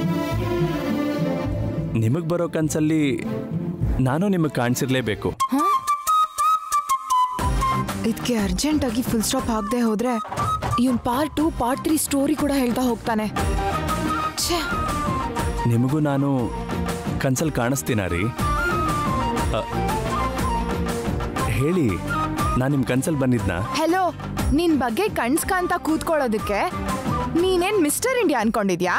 ನಿಮಗೆ ಬರೋ ಕನಸಲ್ಲಿ ನಾನು ನಿಮಗೆ ಕಾಣಿಸಿರ್ಲೇಬೇಕು ಇದಕ್ಕೆ ಅರ್ಜೆಂಟಾಗಿ ಫುಲ್ ಸ್ಟಾಪ್ ಆಗದೆ ಹೋದ್ರೆ even part two part three story ಕೂಡ ಹೇಳ್ತಾ ಹೋಗ್ತಾನೆ ಛೇ ನಿಮಗೂ ನಾನು ಕನ್ಸಲ್ ಕಾಣಿಸ್ತೀನ ರೀ ಅ, ಹೇಳಿ ನಾನು ನಿಮ್ಮ ಕನ್ಸಲ್ ಬಂದಿದ್ನಾ ಹೆಲೋ ನಿನ್ ಬಗ್ಗೆ ಕಣ್ಸ್ಕಾಂತ ಕೂತ್ಕೊಳ್ಳೋದಕ್ಕೆ ನೀನೇನ್ ಮಿಸ್ಟರ್ ಇಂಡಿಯಾ ಅನ್ಕೊಂಡಿದ್ಯಾ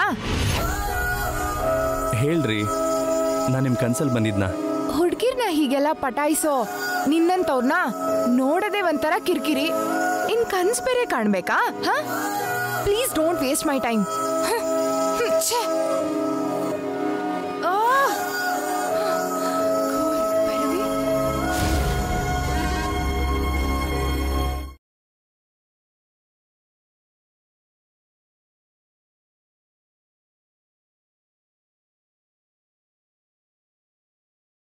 ಹೇಳ್ರಿ ನಾನು ನಿಮ್ಮ ಕನ್ಸಲ್ ಬಂದಿದ್ನಾ ಹುಡ್ಗಿರ್ನ ಹೀಗೆಲ್ಲ ಪಟಾಯಿಸೋ ನಿನ್ನಂತವ್ರನ್ನ ನೋಡದೆ ಒಂಥರ ಕಿರಿಕಿರಿ ಇನ್ ಕನ್ಸ್ ಬೇರೆ ಕಾಣ್ಬೇಕಾ ಹ please don't waste my time ಛೇ